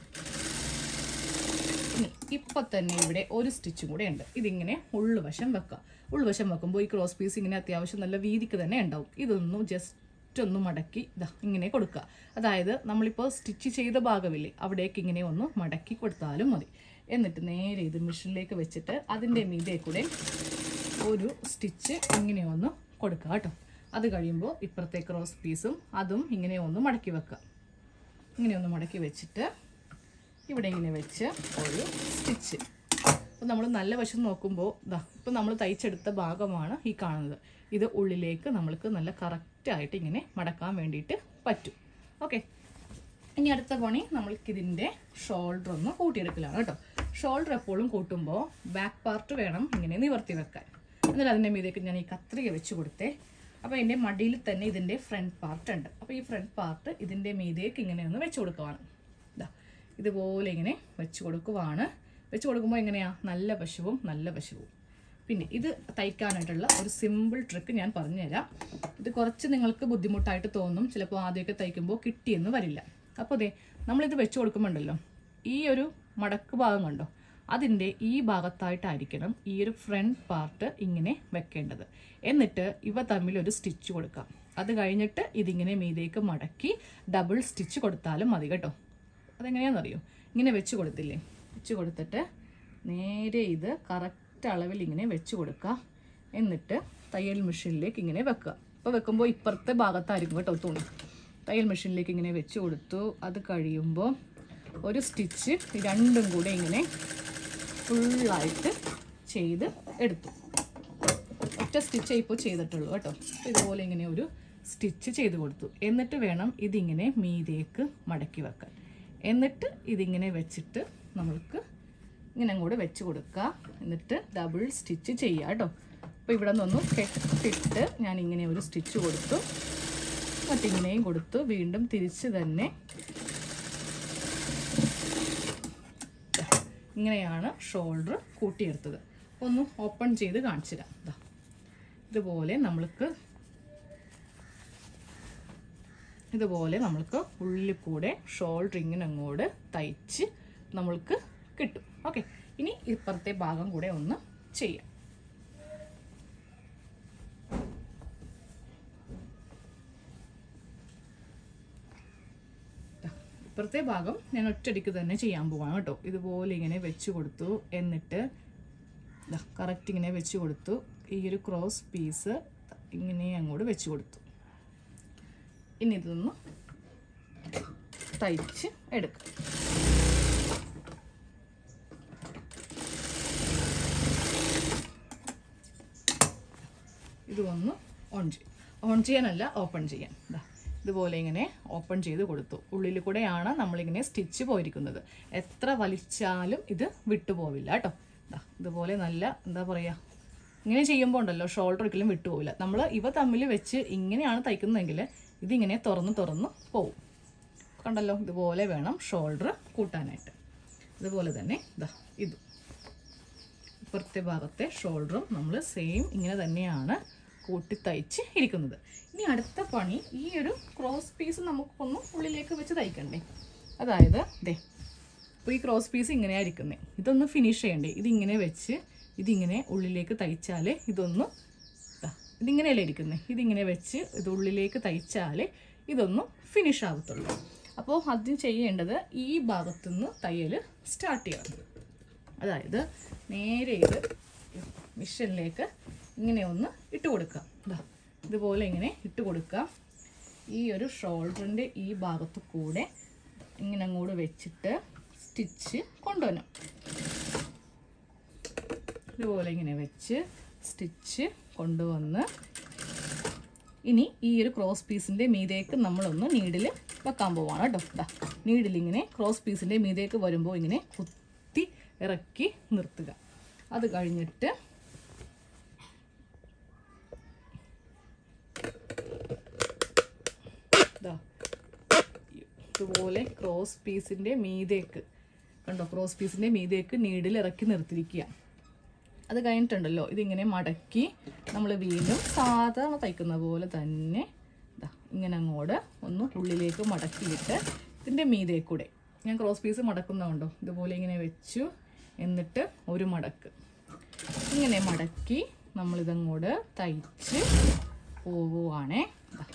ഇനി ഇപ്പൊ തന്നെ ഇവിടെ ഒരു സ്റ്റിച്ചും കൂടെ ഉണ്ട് ഇതിങ്ങനെ ഉള്ളുവശം വെക്കുക ഉൾവശം വെക്കുമ്പോൾ ഈ ക്രോസ് പീസ് ഇങ്ങനെ അത്യാവശ്യം നല്ല വീതിക്ക് തന്നെ ഉണ്ടാവും ഇതൊന്നും ജസ്റ്റ് ഒന്ന് മടക്കി ഇതാ ഇങ്ങനെ കൊടുക്കുക അതായത് നമ്മളിപ്പോൾ സ്റ്റിച്ച് ചെയ്ത ഭാഗമില്ലേ അവിടേക്ക് ഇങ്ങനെ ഒന്ന് മടക്കി കൊടുത്താലും മതി എന്നിട്ട് നേരെ ഇത് മെഷീനിലേക്ക് വെച്ചിട്ട് അതിൻ്റെ മീതെ കൂടെ ഒരു സ്റ്റിച്ച് ഇങ്ങനെ ഒന്ന് കൊടുക്കുക കേട്ടോ അത് കഴിയുമ്പോൾ ഇപ്പുറത്തെ ക്രോസ് പീസും അതും ഇങ്ങനെ ഒന്ന് മടക്കി വെക്കുക ഇങ്ങനെ ഒന്ന് മടക്കി വെച്ചിട്ട് ഇവിടെ ഇങ്ങനെ വെച്ച് ഒരു സ്റ്റിച്ച് അപ്പോൾ നമ്മൾ നല്ല വശം നോക്കുമ്പോൾ ഇതാ ഇപ്പം നമ്മൾ തയ്ച്ചെടുത്ത ഭാഗമാണ് ഈ കാണുന്നത് ഇത് ഉള്ളിലേക്ക് നമ്മൾക്ക് നല്ല കറക്റ്റായിട്ട് ഇങ്ങനെ മടക്കാൻ വേണ്ടിയിട്ട് പറ്റും ഓക്കെ ഇനി അടുത്ത പണി നമ്മൾക്ക് ഇതിൻ്റെ ഷോൾഡർ ഒന്ന് കൂട്ടിയെടുക്കലാണ് കേട്ടോ ഷോൾഡർ എപ്പോഴും കൂട്ടുമ്പോൾ ബാക്ക് പാർട്ട് വേണം ഇങ്ങനെ നിവർത്തി വെക്കാൻ എന്നിട്ട് അതിൻ്റെ മീതേക്ക് ഞാൻ ഈ കത്രിക വെച്ച് കൊടുത്തേ അപ്പോൾ എൻ്റെ മടിയിൽ തന്നെ ഇതിൻ്റെ ഫ്രണ്ട് പാർട്ട് ഉണ്ട് അപ്പോൾ ഈ ഫ്രണ്ട് പാർട്ട് ഇതിൻ്റെ മീതേക്ക് ഇങ്ങനെ ഒന്ന് വെച്ച് കൊടുക്കുവാണ് ഇതാ ഇതുപോലെ ഇങ്ങനെ വെച്ച് കൊടുക്കുവാണ് വെച്ച് കൊടുക്കുമ്പോൾ എങ്ങനെയാ നല്ല വശവും നല്ല വശവും പിന്നെ ഇത് തയ്ക്കാനായിട്ടുള്ള ഒരു സിമ്പിൾ ട്രിക്ക് ഞാൻ പറഞ്ഞുതരാം ഇത് കുറച്ച് നിങ്ങൾക്ക് ബുദ്ധിമുട്ടായിട്ട് തോന്നും ചിലപ്പോൾ ആദ്യമൊക്കെ തയ്ക്കുമ്പോൾ കിട്ടിയെന്ന് വരില്ല അപ്പോൾ അതെ നമ്മളിത് വെച്ച് കൊടുക്കുമ്പോണ്ടല്ലോ ഈ ഒരു മടക്ക് ഭാഗം കണ്ടോ അതിൻ്റെ ഈ ഭാഗത്തായിട്ടായിരിക്കണം ഈ ഒരു ഫ്രണ്ട് പാർട്ട് ഇങ്ങനെ വെക്കേണ്ടത് എന്നിട്ട് ഇവ തമ്മിൽ ഒരു സ്റ്റിച്ച് കൊടുക്കാം അത് കഴിഞ്ഞിട്ട് ഇതിങ്ങനെ മീതേക്ക് മടക്കി ഡബിൾ സ്റ്റിച്ച് കൊടുത്താലും മതി കേട്ടോ അതെങ്ങനെയാണെന്നറിയോ ഇങ്ങനെ വെച്ച് കൊടുത്തില്ലേ വെച്ച് കൊടുത്തിട്ട് നേരെ ഇത് കറക്റ്റ് അളവിൽ ഇങ്ങനെ വെച്ച് കൊടുക്കുക എന്നിട്ട് തയ്യൽ മെഷീനിലേക്ക് ഇങ്ങനെ വെക്കുക ഇപ്പോൾ വെക്കുമ്പോൾ ഇപ്പുറത്തെ ഭാഗത്തായിരിക്കും കേട്ടോ തുണി തയ്യൽ മെഷീനിലേക്ക് ഇങ്ങനെ വെച്ച് കൊടുത്തു അത് കഴിയുമ്പോൾ ഒരു സ്റ്റിച്ച് രണ്ടും കൂടെ ഇങ്ങനെ ഫുള്ളായിട്ട് ചെയ്ത് എടുത്തു ഒറ്റ സ്റ്റിച്ചേ ഇപ്പോൾ ചെയ്തിട്ടുള്ളൂ കേട്ടോ അപ്പോൾ ഇതുപോലെ ഇങ്ങനെ ഒരു സ്റ്റിച്ച് ചെയ്ത് കൊടുത്തു എന്നിട്ട് വേണം ഇതിങ്ങനെ മീതേക്ക് മടക്കി വെക്കാൻ എന്നിട്ട് ഇതിങ്ങനെ വെച്ചിട്ട് നമ്മൾക്ക് ഇങ്ങനെ അങ്ങോട്ട് വെച്ച് കൊടുക്കുക എന്നിട്ട് ഡബിൾ സ്റ്റിച്ച് ചെയ്യുക കേട്ടോ അപ്പോൾ ഇവിടെ നിന്നൊന്ന് കെട്ടിട്ട് ഞാൻ ഇങ്ങനെ ഒരു സ്റ്റിച്ച് കൊടുത്തു മറ്റിങ്ങനെയും കൊടുത്തു വീണ്ടും തിരിച്ച് തന്നെ ഇങ്ങനെയാണ് ഷോൾഡർ കൂട്ടിയെടുത്തത് ഒന്ന് ഓപ്പൺ ചെയ്ത് കാണിച്ചു തരാം ദാ ഇതുപോലെ നമ്മൾക്ക് ഇതുപോലെ നമ്മൾക്ക് ഉള്ളിൽ കൂടെ ഷോൾഡർ ഇങ്ങനെ അങ്ങോട്ട് തയ്ച്ച് നമ്മൾക്ക് കിട്ടും ഓക്കെ ഇനി ഇപ്പുറത്തെ ഭാഗം കൂടെ ഒന്ന് ചെയ്യാം ഇപ്പുറത്തെ ഭാഗം ഞാൻ ഒറ്റയടിക്ക് തന്നെ ചെയ്യാൻ പോവാണ് കേട്ടോ ഇതുപോലെ ഇങ്ങനെ വെച്ച് കൊടുത്തു എന്നിട്ട് കറക്റ്റ് ഇങ്ങനെ വെച്ച് കൊടുത്തു ഈ ഒരു ക്രോസ് പീസ് ഇങ്ങനെ അങ്ങോട്ട് വെച്ച് കൊടുത്തു ഇനി ഇതൊന്ന് തയ്ച്ച് എടുക്കാം ഇത് ഒന്ന് ഓൺ ചെയ്യും ഓൺ ചെയ്യാനല്ല ഓപ്പൺ ചെയ്യാൻ ദാ ഇതുപോലെ ഇങ്ങനെ ഓപ്പൺ ചെയ്ത് കൊടുത്തു ഉള്ളിൽ കൂടെയാണ് നമ്മളിങ്ങനെ സ്റ്റിച്ച് പോയിരിക്കുന്നത് എത്ര വലിച്ചാലും ഇത് വിട്ടുപോവില്ല കേട്ടോ ദാ ഇതുപോലെ നല്ല എന്താ പറയുക ഇങ്ങനെ ചെയ്യുമ്പോൾ ഉണ്ടല്ലോ ഷോൾഡർ ഒരിക്കലും വിട്ടുപോവില്ല നമ്മൾ ഇവ തമ്മിൽ വെച്ച് ഇങ്ങനെയാണ് തയ്ക്കുന്നതെങ്കിൽ ഇതിങ്ങനെ തുറന്ന് തുറന്ന് പോവും കണ്ടല്ലോ ഇതുപോലെ വേണം ഷോൾഡർ കൂട്ടാനായിട്ട് ഇതുപോലെ തന്നെ ഇതാ ഇത് ഇപ്പുറത്തെ ഭാഗത്തെ ഷോൾഡറും നമ്മൾ സെയിം ഇങ്ങനെ തന്നെയാണ് കൂട്ടി തയ്ച്ച് ഇരിക്കുന്നത് ഇനി അടുത്ത പണി ഈ ഒരു ക്രോസ് പീസ് നമുക്കൊന്ന് ഉള്ളിലേക്ക് വെച്ച് തയ്ക്കണ്ടേ അതായത് ദേ അപ്പോൾ ഈ ക്രോസ് പീസ് ഇങ്ങനെയാണ് ഇരിക്കുന്നത് ഇതൊന്ന് ഫിനിഷ് ചെയ്യണ്ടേ ഇതിങ്ങനെ വെച്ച് ഇതിങ്ങനെ ഉള്ളിലേക്ക് തയ്ച്ചാലേ ഇതൊന്ന് ദാ, ഇതിങ്ങനെയല്ലേ ഇരിക്കുന്നത് ഇതിങ്ങനെ വെച്ച് ഇത് ഉള്ളിലേക്ക് തയ്ച്ചാലേ ഇതൊന്ന് ഫിനിഷ് ആകത്തുള്ളൂ അപ്പോൾ ആദ്യം ചെയ്യേണ്ടത് ഈ ഭാഗത്തുനിന്ന് തയ്യൽ സ്റ്റാർട്ട് ചെയ്യണം അതായത് നേരെ ഇത് മിഷനിലേക്ക് ഇങ്ങനെ ഒന്ന് ഇട്ട് കൊടുക്കാം ദാ, ഇതുപോലെ ഇങ്ങനെ ഇട്ട് കൊടുക്കാം ഈ ഒരു ഷോൾഡറിൻ്റെ ഈ ഭാഗത്ത് കൂടെ ഇങ്ങനെ അങ്ങോട്ട് വെച്ചിട്ട് സ്റ്റിച്ച് കൊണ്ടുവരണം ഇതുപോലെ ഇങ്ങനെ വെച്ച് സ്റ്റിച്ച് കൊണ്ടുവന്ന് ഇനി ഈ ഒരു ക്രോസ് പീസിൻ്റെ മീതേക്ക് നമ്മളൊന്ന് നീഡിൽ വെക്കാൻ പോവാണ് കേട്ടോ ദാ നീഡിൽ ഇങ്ങനെ ക്രോസ് പീസിൻ്റെ മീതേക്ക് വരുമ്പോൾ ഇങ്ങനെ കുത്തി ഇറക്കി നിർത്തുക അത് കഴിഞ്ഞിട്ട് ദാ ഇതുപോലെ ക്രോസ് പീസിൻ്റെ മീതേക്ക് കണ്ടോ ക്രോസ് പീസിൻ്റെ മീതേക്ക് നീഡിൽ ഇറക്കി നിർത്തിയിരിക്കുക അത് കഴിഞ്ഞിട്ടുണ്ടല്ലോ ഇതിങ്ങനെ മടക്കി നമ്മൾ വീണ്ടും സാധാരണ തയ്ക്കുന്ന പോലെ തന്നെ ദാ ഇങ്ങനെ അങ്ങോട്ട് ഒന്ന് ഉള്ളിലേക്ക് മടക്കിയിട്ട് ഇതിൻ്റെ മീതേ കൂടെ ഞാൻ ക്രോസ് പീസ് മടക്കുന്നതുണ്ടോ ഇതുപോലെ ഇങ്ങനെ വെച്ചു എന്നിട്ട് ഒരു മടക്ക് ഇങ്ങനെ മടക്കി നമ്മളിതങ്ങോട്ട് തയ്ച്ച് പോവുകയാണേ ദാ.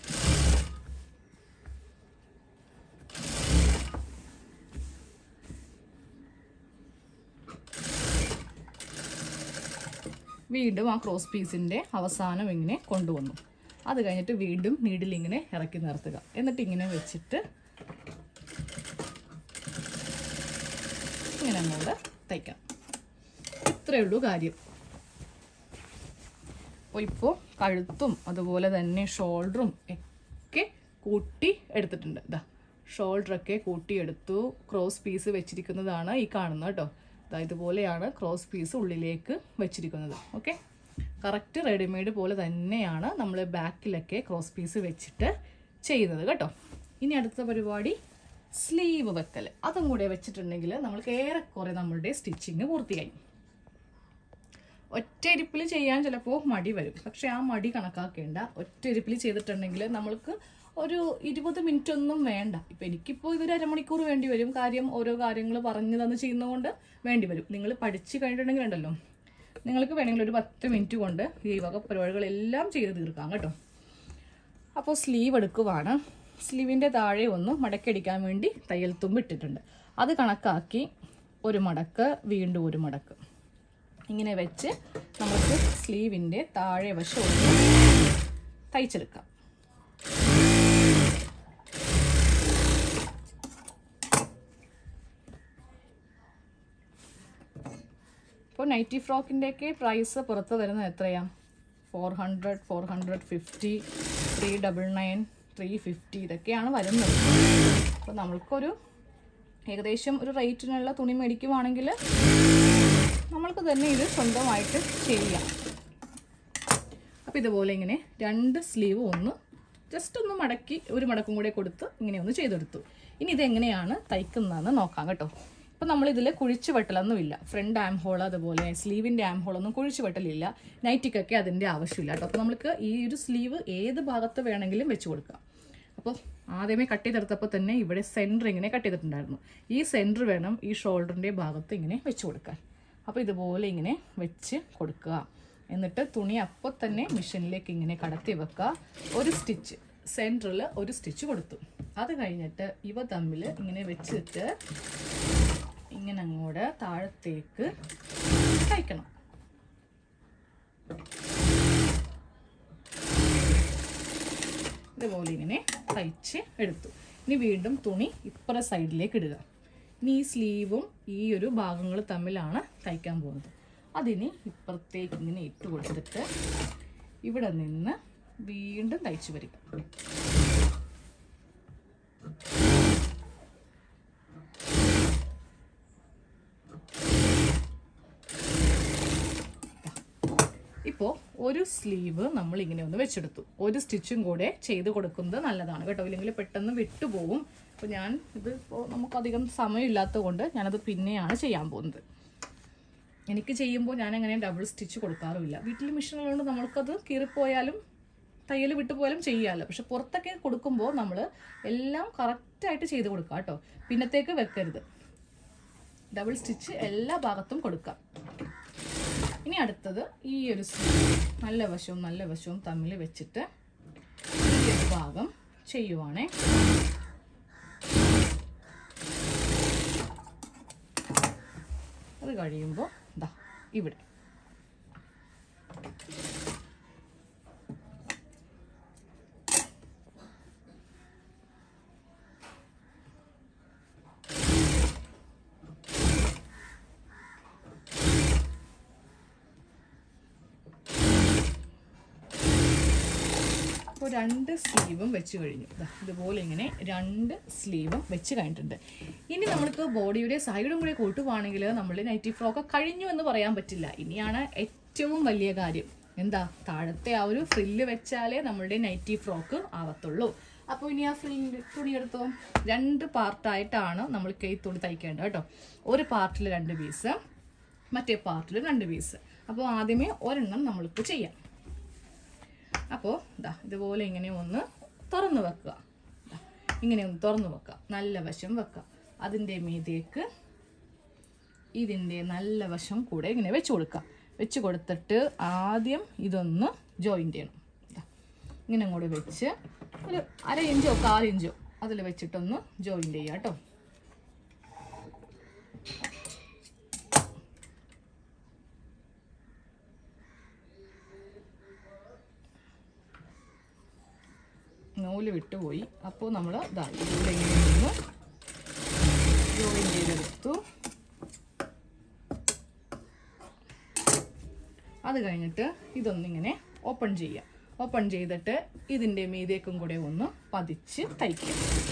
വീണ്ടും ആ ക്രോസ് പീസിൻ്റെ അവസാനം ഇങ്ങനെ കൊണ്ടുവന്നു അത് കഴിഞ്ഞിട്ട് വീണ്ടും നീഡിൽ ഇങ്ങനെ ഇറക്കി നിർത്തുക എന്നിട്ട് ഇങ്ങനെ വെച്ചിട്ട് ഇങ്ങനെ അങ്ങോട്ട് തയ്ക്കാം ഇത്രയേ ഉള്ളൂ കാര്യം അപ്പോൾ ഇപ്പോൾ കഴുത്തും അതുപോലെ തന്നെ ഷോൾഡറും ഒക്കെ കൂട്ടി എടുത്തിട്ടുണ്ട് ഇതാ ഷോൾഡറൊക്കെ കൂട്ടിയെടുത്തു ക്രോസ് പീസ് വെച്ചിരിക്കുന്നതാണ് ഈ കാണുന്നത് കേട്ടോ ഇതാ ഇതുപോലെയാണ് ക്രോസ് പീസ് ഉള്ളിലേക്ക് വെച്ചിരിക്കുന്നത് ഓക്കെ കറക്റ്റ് റെഡിമെയ്ഡ് പോലെ തന്നെയാണ് നമ്മൾ ബാക്കിലൊക്കെ ക്രോസ് പീസ് വെച്ചിട്ട് ചെയ്യുന്നത് കേട്ടോ ഇനി അടുത്ത പരിപാടി സ്ലീവ് വെക്കൽ അതും കൂടെ വെച്ചിട്ടുണ്ടെങ്കിൽ നമ്മൾക്ക് ഏറെക്കുറെ നമ്മളുടെ സ്റ്റിച്ചിങ് പൂർത്തിയായി ഒറ്റയിരിപ്പിൽ ചെയ്യാൻ ചിലപ്പോൾ മടി വരും പക്ഷെ ആ മടി കണക്കാക്കേണ്ട ഒറ്റയിരിപ്പിൽ ചെയ്തിട്ടുണ്ടെങ്കിൽ നമ്മൾക്ക് ഒരു ഇരുപത് മിനിറ്റ് ഒന്നും വേണ്ട ഇപ്പം എനിക്കിപ്പോൾ ഇതൊരു അരമണിക്കൂർ വേണ്ടി വരും കാര്യം ഓരോ കാര്യങ്ങൾ പറഞ്ഞു തന്ന് ചെയ്യുന്നതുകൊണ്ട് വേണ്ടി വരും നിങ്ങൾ പഠിച്ച് കഴിഞ്ഞിട്ടുണ്ടെങ്കിൽ ഉണ്ടല്ലോ നിങ്ങൾക്ക് വേണമെങ്കിൽ ഒരു പത്ത് മിനിറ്റ് കൊണ്ട് ഈ വക പരിപാടികളെല്ലാം ചെയ്ത് തീർക്കാം കേട്ടോ അപ്പോൾ സ്ലീവ് എടുക്കുവാണ് സ്ലീവിൻ്റെ താഴെ ഒന്ന് മടക്കടിക്കാൻ വേണ്ടി തയ്യൽ തുമ്പ് ഇട്ടിട്ടുണ്ട് അത് കണക്കാക്കി ഒരു മടക്ക് വീണ്ടും ഒരു മടക്ക് ഇങ്ങനെ വെച്ച് നമുക്ക് സ്ലീവിൻ്റെ താഴെ വശം ഒന്ന് തയ്ച്ചെടുക്കാം ഇപ്പോൾ നൈറ്റി ഫ്രോക്കിൻ്റെയൊക്കെ പ്രൈസ് പുറത്ത് വരുന്നത് എത്രയാണ് four hundred four hundred fifty three double nine three fifty ഇതൊക്കെയാണ് വരുന്നത് അപ്പോൾ നമ്മൾക്കൊരു ഏകദേശം ഒരു റേറ്റിനുള്ള തുണി മേടിക്കുവാണെങ്കിൽ നമ്മൾക്ക് തന്നെ ഇത് സ്വന്തമായിട്ട് ചെയ്യാം അപ്പോൾ ഇതുപോലെ ഇങ്ങനെ രണ്ട് സ്ലീവ് ഒന്ന് ജസ്റ്റ് ഒന്ന് മടക്കി ഒരു മടക്കും കൂടെ കൊടുത്ത് ഇങ്ങനെ ഒന്ന് ചെയ്തെടുത്തു ഇനി ഇതെങ്ങനെയാണ് തയ്ക്കുന്നതെന്ന് നോക്കാം കേട്ടോ ഇപ്പം നമ്മളിതിൽ കുഴിച്ചു വെട്ടലൊന്നുമില്ല ഫ്രണ്ട് ആം ഹോൾ അതുപോലെ സ്ലീവിൻ്റെ ആം ഹോളൊന്നും കുഴിച്ചു വെട്ടലില്ല നൈറ്റിക്കൊക്കെ അതിൻ്റെ ആവശ്യമില്ല കേട്ടോ അപ്പോൾ നമുക്ക് ഈ ഒരു സ്ലീവ് ഏത് ഭാഗത്ത് വേണമെങ്കിലും വെച്ച് കൊടുക്കാം അപ്പോൾ ആദ്യമേ കട്ട് ചെയ്തെടുത്തപ്പോൾ തന്നെ ഇവിടെ സെൻറ്റർ ഇങ്ങനെ കട്ട് ചെയ്തിട്ടുണ്ടായിരുന്നു ഈ സെൻറ്റർ വേണം ഈ ഷോൾഡറിൻ്റെ ഭാഗത്ത് ഇങ്ങനെ വെച്ച് കൊടുക്കാൻ അപ്പോൾ ഇതുപോലെ ഇങ്ങനെ വെച്ച് കൊടുക്കുക എന്നിട്ട് തുണി അപ്പോൾ തന്നെ മെഷീനിലേക്ക് ഇങ്ങനെ കടത്തി വെക്കുക ഒരു സ്റ്റിച്ച് സെൻറ്ററിൽ ഒരു സ്റ്റിച്ച് കൊടുത്തു അത് കഴിഞ്ഞിട്ട് ഇവ തമ്മിൽ ഇങ്ങനെ വെച്ചിട്ട് ഇങ്ങനെ അങ്ങോട്ട് താഴത്തേക്ക് തയ്ക്കണം ഇതുപോലെ ഇങ്ങനെ തയ്ച്ച് എടുത്തു ഇനി വീണ്ടും തുണി ഇപ്പുറ സൈഡിലേക്ക് ഇടുക ഇനി ഈ സ്ലീവും ഈ ഒരു ഭാഗങ്ങൾ തമ്മിലാണ് തയ്ക്കാൻ പോകുന്നത് അതിന് ഇപ്പുറത്തേക്ക് ഇങ്ങനെ ഇട്ട് കൊടുത്തിട്ട് ഇവിടെ നിന്ന് വീണ്ടും തയ്ച്ചു വരിക ഇപ്പോൾ ഒരു സ്ലീവ് നമ്മൾ ഇങ്ങനെ ഒന്ന് വെച്ചെടുത്തു ഒരു സ്റ്റിച്ചും കൂടെ ചെയ്ത് കൊടുക്കുന്നത് നല്ലതാണ് കേട്ടോ ഇല്ലെങ്കിൽ പെട്ടെന്ന് വിട്ടുപോകും അപ്പോൾ ഞാൻ ഇത് ഇപ്പോൾ നമുക്കധികം സമയമില്ലാത്തത് കൊണ്ട് ഞാനത് പിന്നെയാണ് ചെയ്യാൻ പോകുന്നത് എനിക്ക് ചെയ്യുമ്പോൾ ഞാൻ അങ്ങനെ ഡബിൾ സ്റ്റിച്ച് കൊടുക്കാറുമില്ല വീട്ടിൽ മെഷീനുള്ളതുകൊണ്ട് നമ്മൾക്കത് കീറിപ്പോയാലും തയ്യൽ വിട്ടുപോയാലും ചെയ്യാമല്ലോ പക്ഷെ പുറത്തൊക്കെ കൊടുക്കുമ്പോൾ നമ്മൾ എല്ലാം കറക്റ്റായിട്ട് ചെയ്ത് കൊടുക്കുക കേട്ടോ പിന്നത്തേക്ക് വെക്കരുത് ഡബിൾ സ്റ്റിച്ച് എല്ലാ ഭാഗത്തും കൊടുക്കാം ഇനി അടുത്തത് ഈ ഒരു സ്ലീവ് നല്ല വശവും നല്ല വശവും തമ്മിൽ വെച്ചിട്ട് ഈ ഒരു ഭാഗം ചെയ്യുവാണേ അത് കഴിയുമ്പോൾ ഇതാ ഇവിടെ അപ്പോൾ രണ്ട് സ്ലീവും വെച്ച് കഴിഞ്ഞു ദാ ഇതുപോലെ ഇങ്ങനെ രണ്ട് സ്ലീവും വെച്ച് കഴിഞ്ഞിട്ടുണ്ട് ഇനി നമ്മൾക്ക് ബോഡിയുടെ സൈഡും കൂടെ കൂട്ടുവാണെങ്കിൽ നമ്മളുടെ നൈറ്റി ഫ്രോക്ക് കഴിഞ്ഞു എന്ന് പറയാൻ പറ്റില്ല ഇനിയാണ് ഏറ്റവും വലിയ കാര്യം എന്താ താഴത്തെ ആ ഒരു ഫ്രില്ല് വെച്ചാലേ നമ്മളുടെ നൈറ്റി ഫ്രോക്ക് ആവത്തുള്ളൂ അപ്പോൾ ഇനി ആ ഫ്രില്ല് തുണി എടുത്തോ രണ്ട് പാർട്ടായിട്ടാണ് നമ്മൾക്ക് ഈ തുണി തയ്ക്കേണ്ടത് കേട്ടോ ഒരു പാർട്ടിൽ രണ്ട് പീസ് മറ്റേ പാർട്ടിൽ രണ്ട് പീസ് അപ്പോൾ ആദ്യമേ ഒരെണ്ണം നമ്മൾക്ക് ചെയ്യാം അപ്പോൾ ഇതാ ഇതുപോലെ ഇങ്ങനെ ഒന്ന് തുറന്നു വെക്കുക ദാ, ഇങ്ങനെ ഒന്ന് തുറന്നു വെക്കുക നല്ല വശം വെക്കുക അതിൻ്റെ മീതേക്ക് ഇതിൻ്റെ നല്ല വശം കൂടെ ഇങ്ങനെ വെച്ച് കൊടുക്കുക വെച്ച് കൊടുത്തിട്ട് ആദ്യം ഇതൊന്ന് ജോയിൻ്റ് ചെയ്യണം ദാ, ഇങ്ങനെ കൂടെ വെച്ച് ഒരു അര ഇഞ്ചോ കാലിഞ്ചോ അതിൽ വെച്ചിട്ടൊന്ന് ജോയിൻ്റ് ചെയ്യുക കേട്ടോ നൂല് വിട്ടുപോയി അപ്പോൾ നമ്മൾ ഇതാ ഇതിലൂടെ ഇങ്ങനെ നിന്ന് ജോയിൻ ചെയ്തെടുത്തു അത് കഴിഞ്ഞിട്ട് ഇതൊന്നിങ്ങനെ ഓപ്പൺ ചെയ്യുക ഓപ്പൺ ചെയ്തിട്ട് ഇതിൻ്റെ മീതേക്കും കൂടെ ഒന്ന് പതിച്ച് തയ്ക്കുക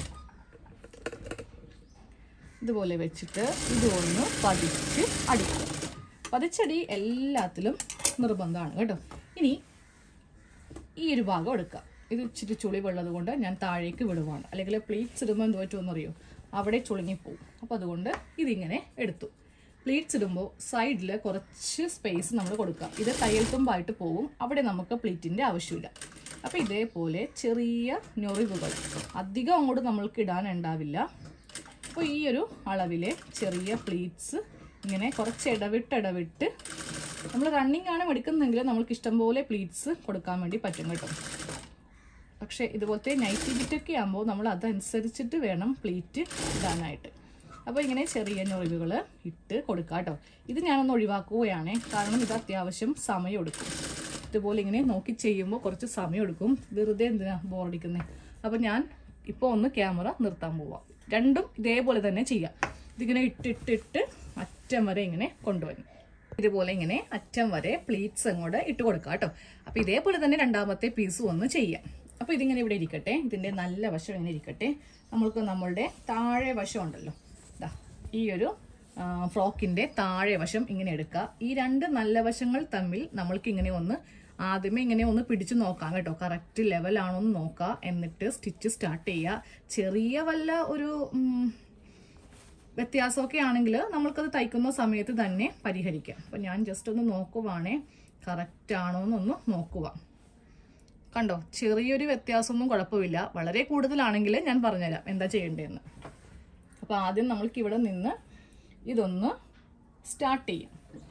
ഇതുപോലെ വെച്ചിട്ട് ഇതൊന്ന് പതിച്ച് അടിക്കുക പതിച്ചടി എല്ലാത്തിലും നിർബന്ധമാണ് കേട്ടോ ഇനി ഈ ഒരു ഭാഗം എടുക്കുക ഇത് ഇച്ചിരി ചുളിവുള്ളത് കൊണ്ട് ഞാൻ താഴേക്ക് വിടുവാണ് അല്ലെങ്കിൽ പ്ലീറ്റ്സ് ഇടുമ്പോൾ എന്ത് പറ്റുമെന്നറിയോ അവിടെ ചുളുങ്ങിപ്പോവും അപ്പോൾ അതുകൊണ്ട് ഇതിങ്ങനെ എടുത്തു പ്ലീറ്റ്സ് ഇടുമ്പോൾ സൈഡിൽ കുറച്ച് സ്പേസ് നമ്മൾ കൊടുക്കാം ഇത് തയ്യൽ തുമ്പായിട്ട് പോവും അവിടെ നമുക്ക് പ്ലീറ്റിൻ്റെ ആവശ്യമില്ല അപ്പോൾ ഇതേപോലെ ചെറിയ ഞൊറിവുകൾ അധികം അങ്ങോട്ട് നമ്മൾക്ക് ഇടാനുണ്ടാവില്ല അപ്പോൾ ഈ ഒരു അളവിലെ ചെറിയ പ്ലീറ്റ്സ് ഇങ്ങനെ കുറച്ച് ഇടവിട്ട് ഇടവിട്ട് നമ്മൾ റണ്ണിങ് ആണ് എടുക്കുന്നെങ്കിൽ നമ്മൾക്ക് ഇഷ്ടംപോലെ പ്ലീറ്റ്സ് കൊടുക്കാൻ വേണ്ടി പറ്റും കേട്ടോ പക്ഷേ ഇതുപോലത്തെ നൈറ്റി ബിറ്റൊക്കെ ആകുമ്പോൾ നമ്മൾ അതനുസരിച്ചിട്ട് വേണം പ്ലീറ്റ് ഇടാനായിട്ട് അപ്പോൾ ഇങ്ങനെ ചെറിയ ഞൊറിവുകൾ ഇട്ട് കൊടുക്കുക കേട്ടോ ഇത് ഞാനൊന്ന് ഒഴിവാക്കുകയാണ് കാരണം ഇത് അത്യാവശ്യം സമയം എടുക്കും ഇതുപോലെ ഇങ്ങനെ നോക്കി ചെയ്യുമ്പോൾ കുറച്ച് സമയം എടുക്കും വെറുതെ എന്തിനാ ബോറടിക്കുന്നത് അപ്പോൾ ഞാൻ ഇപ്പോൾ ഒന്ന് ക്യാമറ നിർത്താൻ പോവാം രണ്ടും ഇതേപോലെ തന്നെ ചെയ്യാം ഇതിങ്ങനെ ഇട്ടിട്ടിട്ട് അറ്റം വരെ ഇങ്ങനെ കൊണ്ടുവരും ഇതുപോലെ ഇങ്ങനെ അറ്റം വരെ പ്ലീറ്റ്സ് അങ്ങോട്ട് ഇട്ട് കൊടുക്കുക കേട്ടോ അപ്പോൾ ഇതേപോലെ തന്നെ രണ്ടാമത്തെ പീസും ഒന്ന് ചെയ്യാം അപ്പോൾ ഇതിങ്ങനെ ഇവിടെ ഇരിക്കട്ടെ ഇതിൻ്റെ നല്ല വശം ഇങ്ങനെ ഇരിക്കട്ടെ നമ്മൾക്ക് നമ്മളുടെ താഴെ വശം ഉണ്ടല്ലോ ദാ ഈ ഒരു ഫ്രോക്കിൻ്റെ താഴെ വശം ഇങ്ങനെ എടുക്കുക ഈ രണ്ട് നല്ല വശങ്ങൾ തമ്മിൽ നമ്മൾക്ക് ഇങ്ങനെ ഒന്ന് ആദ്യമേ ഇങ്ങനെ ഒന്ന് പിടിച്ചു നോക്കാം കേട്ടോ കറക്റ്റ് ലെവലാണോ എന്ന് നോക്കുക എന്നിട്ട് സ്റ്റിച്ച് സ്റ്റാർട്ട് ചെയ്യുക ചെറിയ വല്ല ഒരു ഉം, വ്യത്യാസമൊക്കെ ആണെങ്കിൽ നമ്മൾക്കത് തയ്ക്കുന്ന സമയത്ത് തന്നെ പരിഹരിക്കാം അപ്പം ഞാൻ ജസ്റ്റ് ഒന്ന് നോക്കുവാണേ കറക്റ്റ് ആണോ എന്നൊന്ന് നോക്കുക കണ്ടോ ചെറിയൊരു വ്യത്യാസമൊന്നും കുഴപ്പമില്ല വളരെ കൂടുതലാണെങ്കിൽ ഞാൻ പറഞ്ഞുതരാം എന്താ ചെയ്യേണ്ടതെന്ന് അപ്പോൾ ആദ്യം നമ്മൾക്ക് ഇവിടെ നിന്ന് ഇതൊന്ന് സ്റ്റാർട്ട് ചെയ്യാം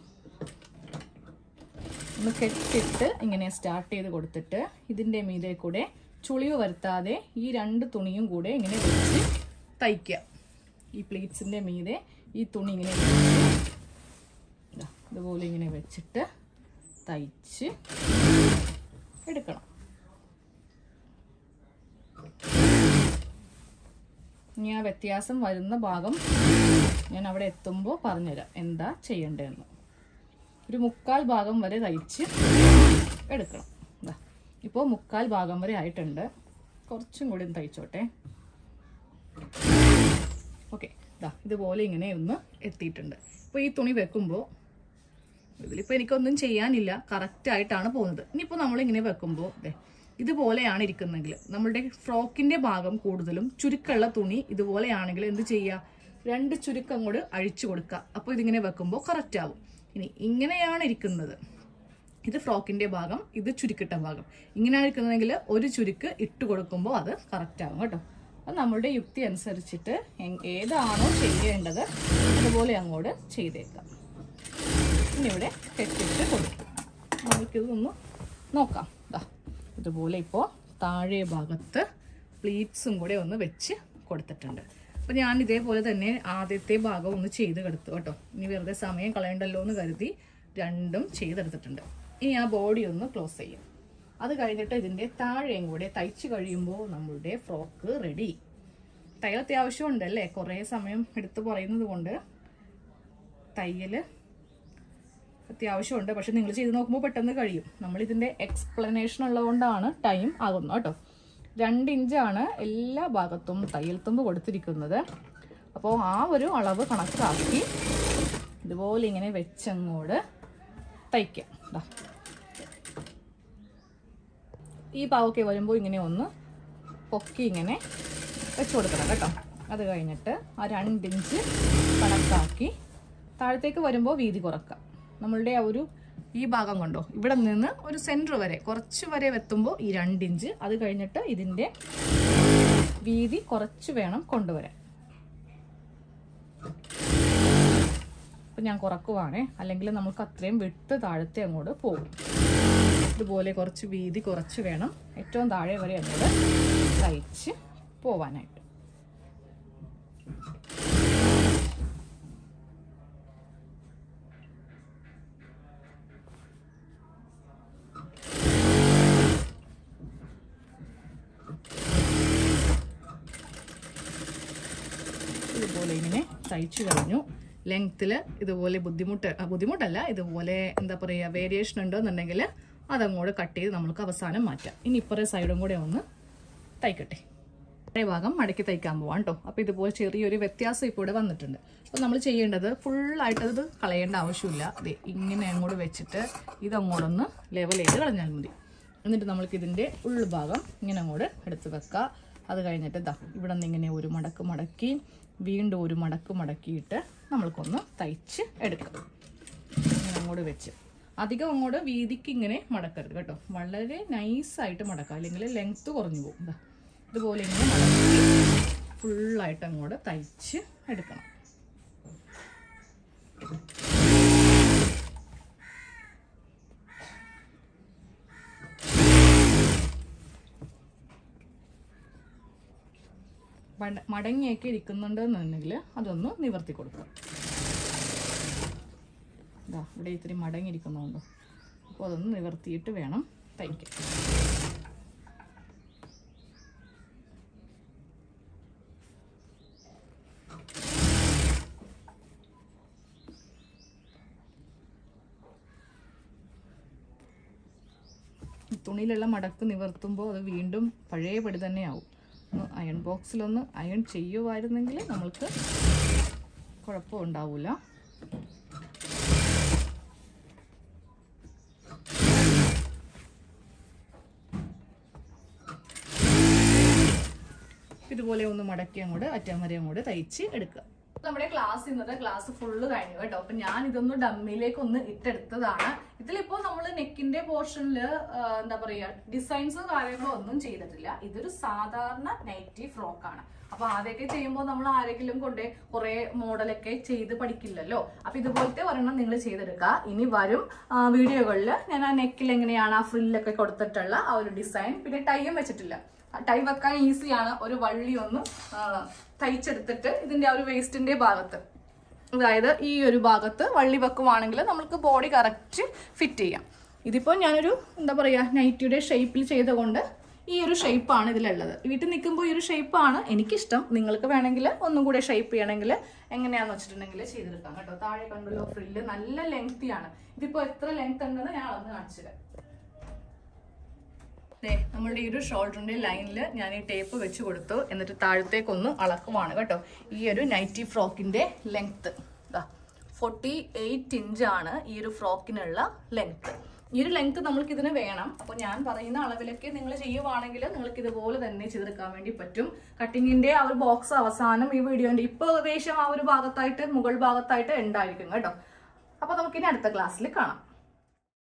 ഒന്ന് കെട്ടിട്ട് ഇങ്ങനെ സ്റ്റാർട്ട് ചെയ്ത് കൊടുത്തിട്ട് ഇതിൻ്റെ മീതെ കൂടെ ചുളിവ് വരുത്താതെ ഈ രണ്ട് തുണിയും കൂടെ ഇങ്ങനെ വെച്ച് തയ്ക്കുക ഈ പ്ലീറ്റ്സിൻ്റെ മീതെ ഈ തുണി ഇങ്ങനെ വെച്ച് ഇതാ, ഇതുപോലെ ഇങ്ങനെ വെച്ചിട്ട് തയ്ച്ച് എടുക്കണം ഇനി ആ വ്യത്യാസം വരുന്ന ഭാഗം ഞാൻ അവിടെ എത്തുമ്പോൾ പറഞ്ഞുതരാം എന്താ ചെയ്യേണ്ടതെന്ന് ഒരു മുക്കാൽ ഭാഗം വരെ തയ്ച്ച് എടുക്കണം ദാ, ഇപ്പോൾ മുക്കാൽ ഭാഗം വരെ ആയിട്ടുണ്ട് കുറച്ചും കൂടി ഒന്ന് തയ്ച്ചോട്ടെ ഓക്കെ ഇതാ ഇതുപോലെ ഇങ്ങനെ ഒന്ന് എത്തിയിട്ടുണ്ട് ഇപ്പോൾ ഈ തുണി വെക്കുമ്പോൾ ഇതിലിപ്പോൾ എനിക്കൊന്നും ചെയ്യാനില്ല കറക്റ്റ് ആയിട്ടാണ് പോകുന്നത് ഇനിയിപ്പോൾ നമ്മളിങ്ങനെ വെക്കുമ്പോൾ ദേ ഇതുപോലെയാണ് ഇരിക്കുന്നെങ്കിൽ നമ്മളുടെ ഫ്രോക്കിന്റെ ഭാഗം കൂടുതലും ചുരുക്കമുള്ള തുണി ഇതുപോലെയാണെങ്കിൽ എന്ത് ചെയ്യുക രണ്ട് ചുരുക്കം കൂടെ അഴിച്ചു കൊടുക്കുക അപ്പോൾ ഇതിങ്ങനെ വെക്കുമ്പോൾ കറക്റ്റ് ആവും ഇനി ഇങ്ങനെയാണ് ഇരിക്കുന്നത് ഇത് ഫ്രോക്കിന്റെ ഭാഗം ഇത് ചുരുക്കിട്ട ഭാഗം ഇങ്ങനെയാണ് ഇരിക്കുന്നതെങ്കിൽ ഒരു ചുരുക്ക് ഇട്ട് കൊടുക്കുമ്പോൾ അത് കറക്റ്റ് ആവും കേട്ടോ അത് നമ്മളുടെ യുക്തി അനുസരിച്ചിട്ട് എങ്- ഏതാണോ ചെയ്യേണ്ടത് അതുപോലെ അങ്ങോട്ട് ചെയ്തേക്കാം ഇനി ഇവിടെ കെട്ടിട്ട് കൊടുക്കും നമുക്കിതൊന്ന് നോക്കാം ദാ ഇതുപോലെ ഇപ്പോൾ താഴെ ഭാഗത്ത് പ്ലീറ്റ്സും കൂടെ ഒന്ന് വെച്ച് കൊടുത്തിട്ടുണ്ട് അപ്പോൾ ഞാൻ ഇതേപോലെ തന്നെ ആദ്യത്തെ ഭാഗം ഒന്ന് ചെയ്ത് കിടത്തു കേട്ടോ ഇനി വെറുതെ സമയം കളയണ്ടല്ലോ എന്ന് കരുതി രണ്ടും ചെയ്തെടുത്തിട്ടുണ്ട് ഇനി ആ ബോഡി ഒന്ന് ക്ലോസ് ചെയ്യും അത് കഴിഞ്ഞിട്ട് ഇതിൻ്റെ താഴെയും കൂടെ തയ്ച്ച് കഴിയുമ്പോൾ നമ്മളുടെ ഫ്രോക്ക് റെഡി തയ്യൽ അത്യാവശ്യമുണ്ടല്ലേ കുറേ സമയം എടുത്ത് പറയുന്നത് കൊണ്ട് തയ്യൽ അത്യാവശ്യമുണ്ട് പക്ഷെ നിങ്ങൾ ചെയ്ത് നോക്കുമ്പോൾ പെട്ടെന്ന് കഴിയും നമ്മൾ ഇതിന്റെ എക്സ്പ്ലനേഷൻ ഉള്ളതുകൊണ്ടാണ് ടൈം ആകുന്നത് കേട്ടോ രണ്ട് ഇഞ്ചാണ് എല്ലാ ഭാഗത്തും തയ്യൽ തുമ്പ് കൊടുത്തിരിക്കുന്നത് അപ്പോൾ ആ ഒരു അളവ് കണക്കാക്കി ഇതുപോലെ ഇങ്ങനെ വെച്ചങ്ങോട്ട് തയ്ക്കാം ദാ. ഈ പാവൊക്കെ വരുമ്പോൾ ഇങ്ങനെ ഒന്ന് പൊക്കി ഇങ്ങനെ വെച്ച് കൊടുക്കണം കേട്ടോ അത് കഴിഞ്ഞിട്ട് ആ രണ്ടിഞ്ച് കണക്കാക്കി താഴത്തേക്ക് വരുമ്പോൾ വീതി കുറക്കാം നമ്മളുടെ ആ ഒരു ഈ ഭാഗം കൊണ്ടോ ഇവിടെ നിന്ന് ഒരു സെൻറ്റർ വരെ കുറച്ച് വരെ എത്തുമ്പോൾ ഈ രണ്ടിഞ്ച് അത് കഴിഞ്ഞിട്ട് ഇതിൻ്റെ വീതി കുറച്ച് വേണം കൊണ്ടുവരാൻ അപ്പം ഞാൻ കുറക്കുവാണേ അല്ലെങ്കിൽ നമുക്ക് അത്രയും വിട്ട് താഴത്തെ അങ്ങോട്ട് പോകും ഇതുപോലെ കുറച്ച് വീതി കുറച്ച് വേണം ഏറ്റവും താഴെ വരെ അങ്ങോട്ട് തയ്ച്ച് പോവാനായിട്ട് ഇതുപോലെ ഇങ്ങനെ തയ്ച്ചു കഴിഞ്ഞു ലെങ്ത്തിൽ ഇതുപോലെ ബുദ്ധിമുട്ട് ആ, ബുദ്ധിമുട്ടല്ല ഇതുപോലെ എന്താ പറയുക വേരിയേഷൻ ഉണ്ടെന്നുണ്ടെങ്കിൽ അതങ്ങോട്ട് കട്ട് ചെയ്ത് നമുക്ക് അവസാനം മാറ്റാം ഇനി ഇപ്പറേ സൈഡും കൂടെ ഒന്ന് തയ്ക്കട്ടെ ഇത്രേ ഭാഗം മടക്കി തയ്ക്കാൻ പോവാം കേട്ടോ അപ്പോൾ ഇതുപോലെ ചെറിയൊരു വ്യത്യാസം ഇപ്പോൾ ഇവിടെ വന്നിട്ടുണ്ട് അപ്പോൾ നമ്മൾ ചെയ്യേണ്ടത് ഫുള്ളായിട്ട് അത് കളയേണ്ട ആവശ്യമില്ല ദേ ഇങ്ങനെ അങ്ങോട്ട് വെച്ചിട്ട് ഇതങ്ങോട്ടൊന്ന് ലെവൽ ചെയ്ത് കളഞ്ഞാൽ മതി എന്നിട്ട് നമ്മൾക്ക് ഇതിൻ്റെ ഉൾഭാഗം ഇങ്ങനെ അങ്ങോട്ട് എടുത്ത് വെക്കുക അത് കഴിഞ്ഞിട്ട് ഇതാ ഇവിടെ നിന്ന് ഇങ്ങനെ ഒരു മടക്ക് മടക്കി വീണ്ടും ഒരു മടക്ക് മടക്കിയിട്ട് നമ്മൾക്കൊന്ന് തയ്ച്ച് എടുക്കാം ഇങ്ങനെ അങ്ങോട്ട് വെച്ച് അധികം അങ്ങോട്ട് വീതിക്ക് ഇങ്ങനെ മടക്കരുത് കേട്ടോ വളരെ നൈസായിട്ട് മടക്കാം അല്ലെങ്കിൽ ലെങ്ത്ത് കുറഞ്ഞു പോകും ഇതാ ഇതുപോലെ ഇങ്ങനെ മടക്കി ഫുള്ളായിട്ട് അങ്ങോട്ട് തയ്ച്ച് എടുക്കണം മട- മടങ്ങിയൊക്കെ ഇരിക്കുന്നുണ്ടെന്നുണ്ടെങ്കിൽ അതൊന്ന് നിവർത്തി കൊടുക്കുക ഇതാ ഇവിടെ ഇത്തിരി മടങ്ങിയിരിക്കുന്നുണ്ടോ അപ്പോൾ അതൊന്ന് നിവർത്തിയിട്ട് വേണം തയ്ക്കാൻ ഈ തുണിയിലുള്ള മടക്ക് നിവർത്തുമ്പോൾ അത് വീണ്ടും പഴയപടി തന്നെയാവും ഒന്ന് അയൺ ബോക്സിലൊന്ന് അയൺ ചെയ്യുമായിരുന്നെങ്കിൽ നമ്മൾക്ക് കുഴപ്പമുണ്ടാവില്ല ഇതുപോലെ ഒന്ന് മടക്കി അങ്ങോട്ട് അറ്റം വരെ അങ്ങോട്ട് തയ്ച്ച് എടുക്കുക നമ്മുടെ ക്ലാസ് ഇന്നത്തെ ക്ലാസ് ഫുള്ള് കഴിഞ്ഞു കേട്ടോ അപ്പൊ ഞാൻ ഇതൊന്ന് ഡമ്മിയിലേക്ക് ഒന്ന് ഇട്ടെടുത്തതാണ് ഇതിലിപ്പോ നമ്മൾ നെക്കിന്റെ പോർഷനിൽ എന്താ പറയാ ഡിസൈൻസോ കാര്യങ്ങളോ ഒന്നും ചെയ്തിട്ടില്ല ഇതൊരു സാധാരണ നൈറ്റി ഫ്രോക്ക് ആണ് അപ്പൊ ആദ്യമൊക്കെ ചെയ്യുമ്പോൾ നമ്മൾ ആരെങ്കിലും കൊണ്ട് കുറെ മോഡലൊക്കെ ചെയ്ത് പഠിക്കില്ലല്ലോ അപ്പൊ ഇതുപോലത്തെ ഒരെണ്ണം നിങ്ങൾ ചെയ്തെടുക്കുക ഇനി വരും വീഡിയോകളിൽ ഞാൻ ആ നെക്കിൽ എങ്ങനെയാണ് ആ ഫ്രില്ലൊക്കെ കൊടുത്തിട്ടുള്ള ആ ഒരു ഡിസൈൻ പിന്നെ ടൈയും വെച്ചിട്ടില്ല ടൈ വെക്കാൻ ഈസിയാണ് ഒരു വള്ളി ഒന്ന് ആ, തയ്ച്ചെടുത്തിട്ട് ഇതിന്റെ ആ ഒരു വേസ്റ്റിന്റെ ഭാഗത്ത് അതായത് ഈ ഒരു ഭാഗത്ത് വള്ളി വെക്കുവാണെങ്കിൽ നമുക്ക് ബോഡി കറക്റ്റ് ഫിറ്റ് ചെയ്യാം ഇതിപ്പോൾ ഞാനൊരു എന്താ പറയുക നൈറ്റിയുടെ ഷേപ്പിൽ ചെയ്തുകൊണ്ട് ഈ ഒരു ഷേപ്പാണ് ഇതിലുള്ളത് വീട്ടിൽ നിൽക്കുമ്പോൾ ഈ ഒരു ഷേപ്പാണ് എനിക്കിഷ്ടം നിങ്ങൾക്ക് വേണമെങ്കിൽ ഒന്നും കൂടെ ഷേപ്പ് ചെയ്യണമെങ്കിൽ എങ്ങനെയാന്ന് വെച്ചിട്ടുണ്ടെങ്കിൽ ചെയ്തെടുക്കാം കേട്ടോ താഴെ കണ്ടല്ലോ ഫ്രില്ല് നല്ല ലെങ്തിയാണ് ഇതിപ്പോൾ എത്ര ലെങ്ത് ഉണ്ടെന്ന് ഞാൻ അളന്ന് കാണിച്ചു തരാം ദേ നമ്മുടെ ഈ ഒരു ഷോൾഡറിന്റെ ലൈനിൽ ഞാൻ ഈ ടേപ്പ് വെച്ച് കൊടുത്തു എന്നിട്ട് താഴത്തേക്കൊന്ന് അളക്കുവാണ് കേട്ടോ ഈ ഒരു നൈറ്റി ഫ്രോക്കിന്റെ ലെങ്ത് ഫോർട്ടി എയ്റ്റ് ഇഞ്ചാണ് ഈ ഒരു ഫ്രോക്കിനുള്ള ലെങ്ത് ഈ ഒരു ലെങ്ത് നമ്മൾക്ക് ഇതിന് വേണം അപ്പൊ ഞാൻ പറയുന്ന അളവിലൊക്കെ നിങ്ങൾ ചെയ്യുവാണെങ്കിൽ നിങ്ങൾക്ക് ഇതുപോലെ തന്നെ ചെയ്തെടുക്കാൻ വേണ്ടി പറ്റും കട്ടിങ്ങിന്റെ ആ ഒരു ബോക്സ് അവസാനം ഈ വീഡിയോന്റെ ഇപ്പൊ ഏകദേശം ആ ഒരു ഭാഗത്തായിട്ട് മുകൾ ഭാഗത്തായിട്ട് ഉണ്ടായിരിക്കും കേട്ടോ അപ്പൊ നമുക്കിനി അടുത്ത ക്ലാസ്സിൽ കാണാം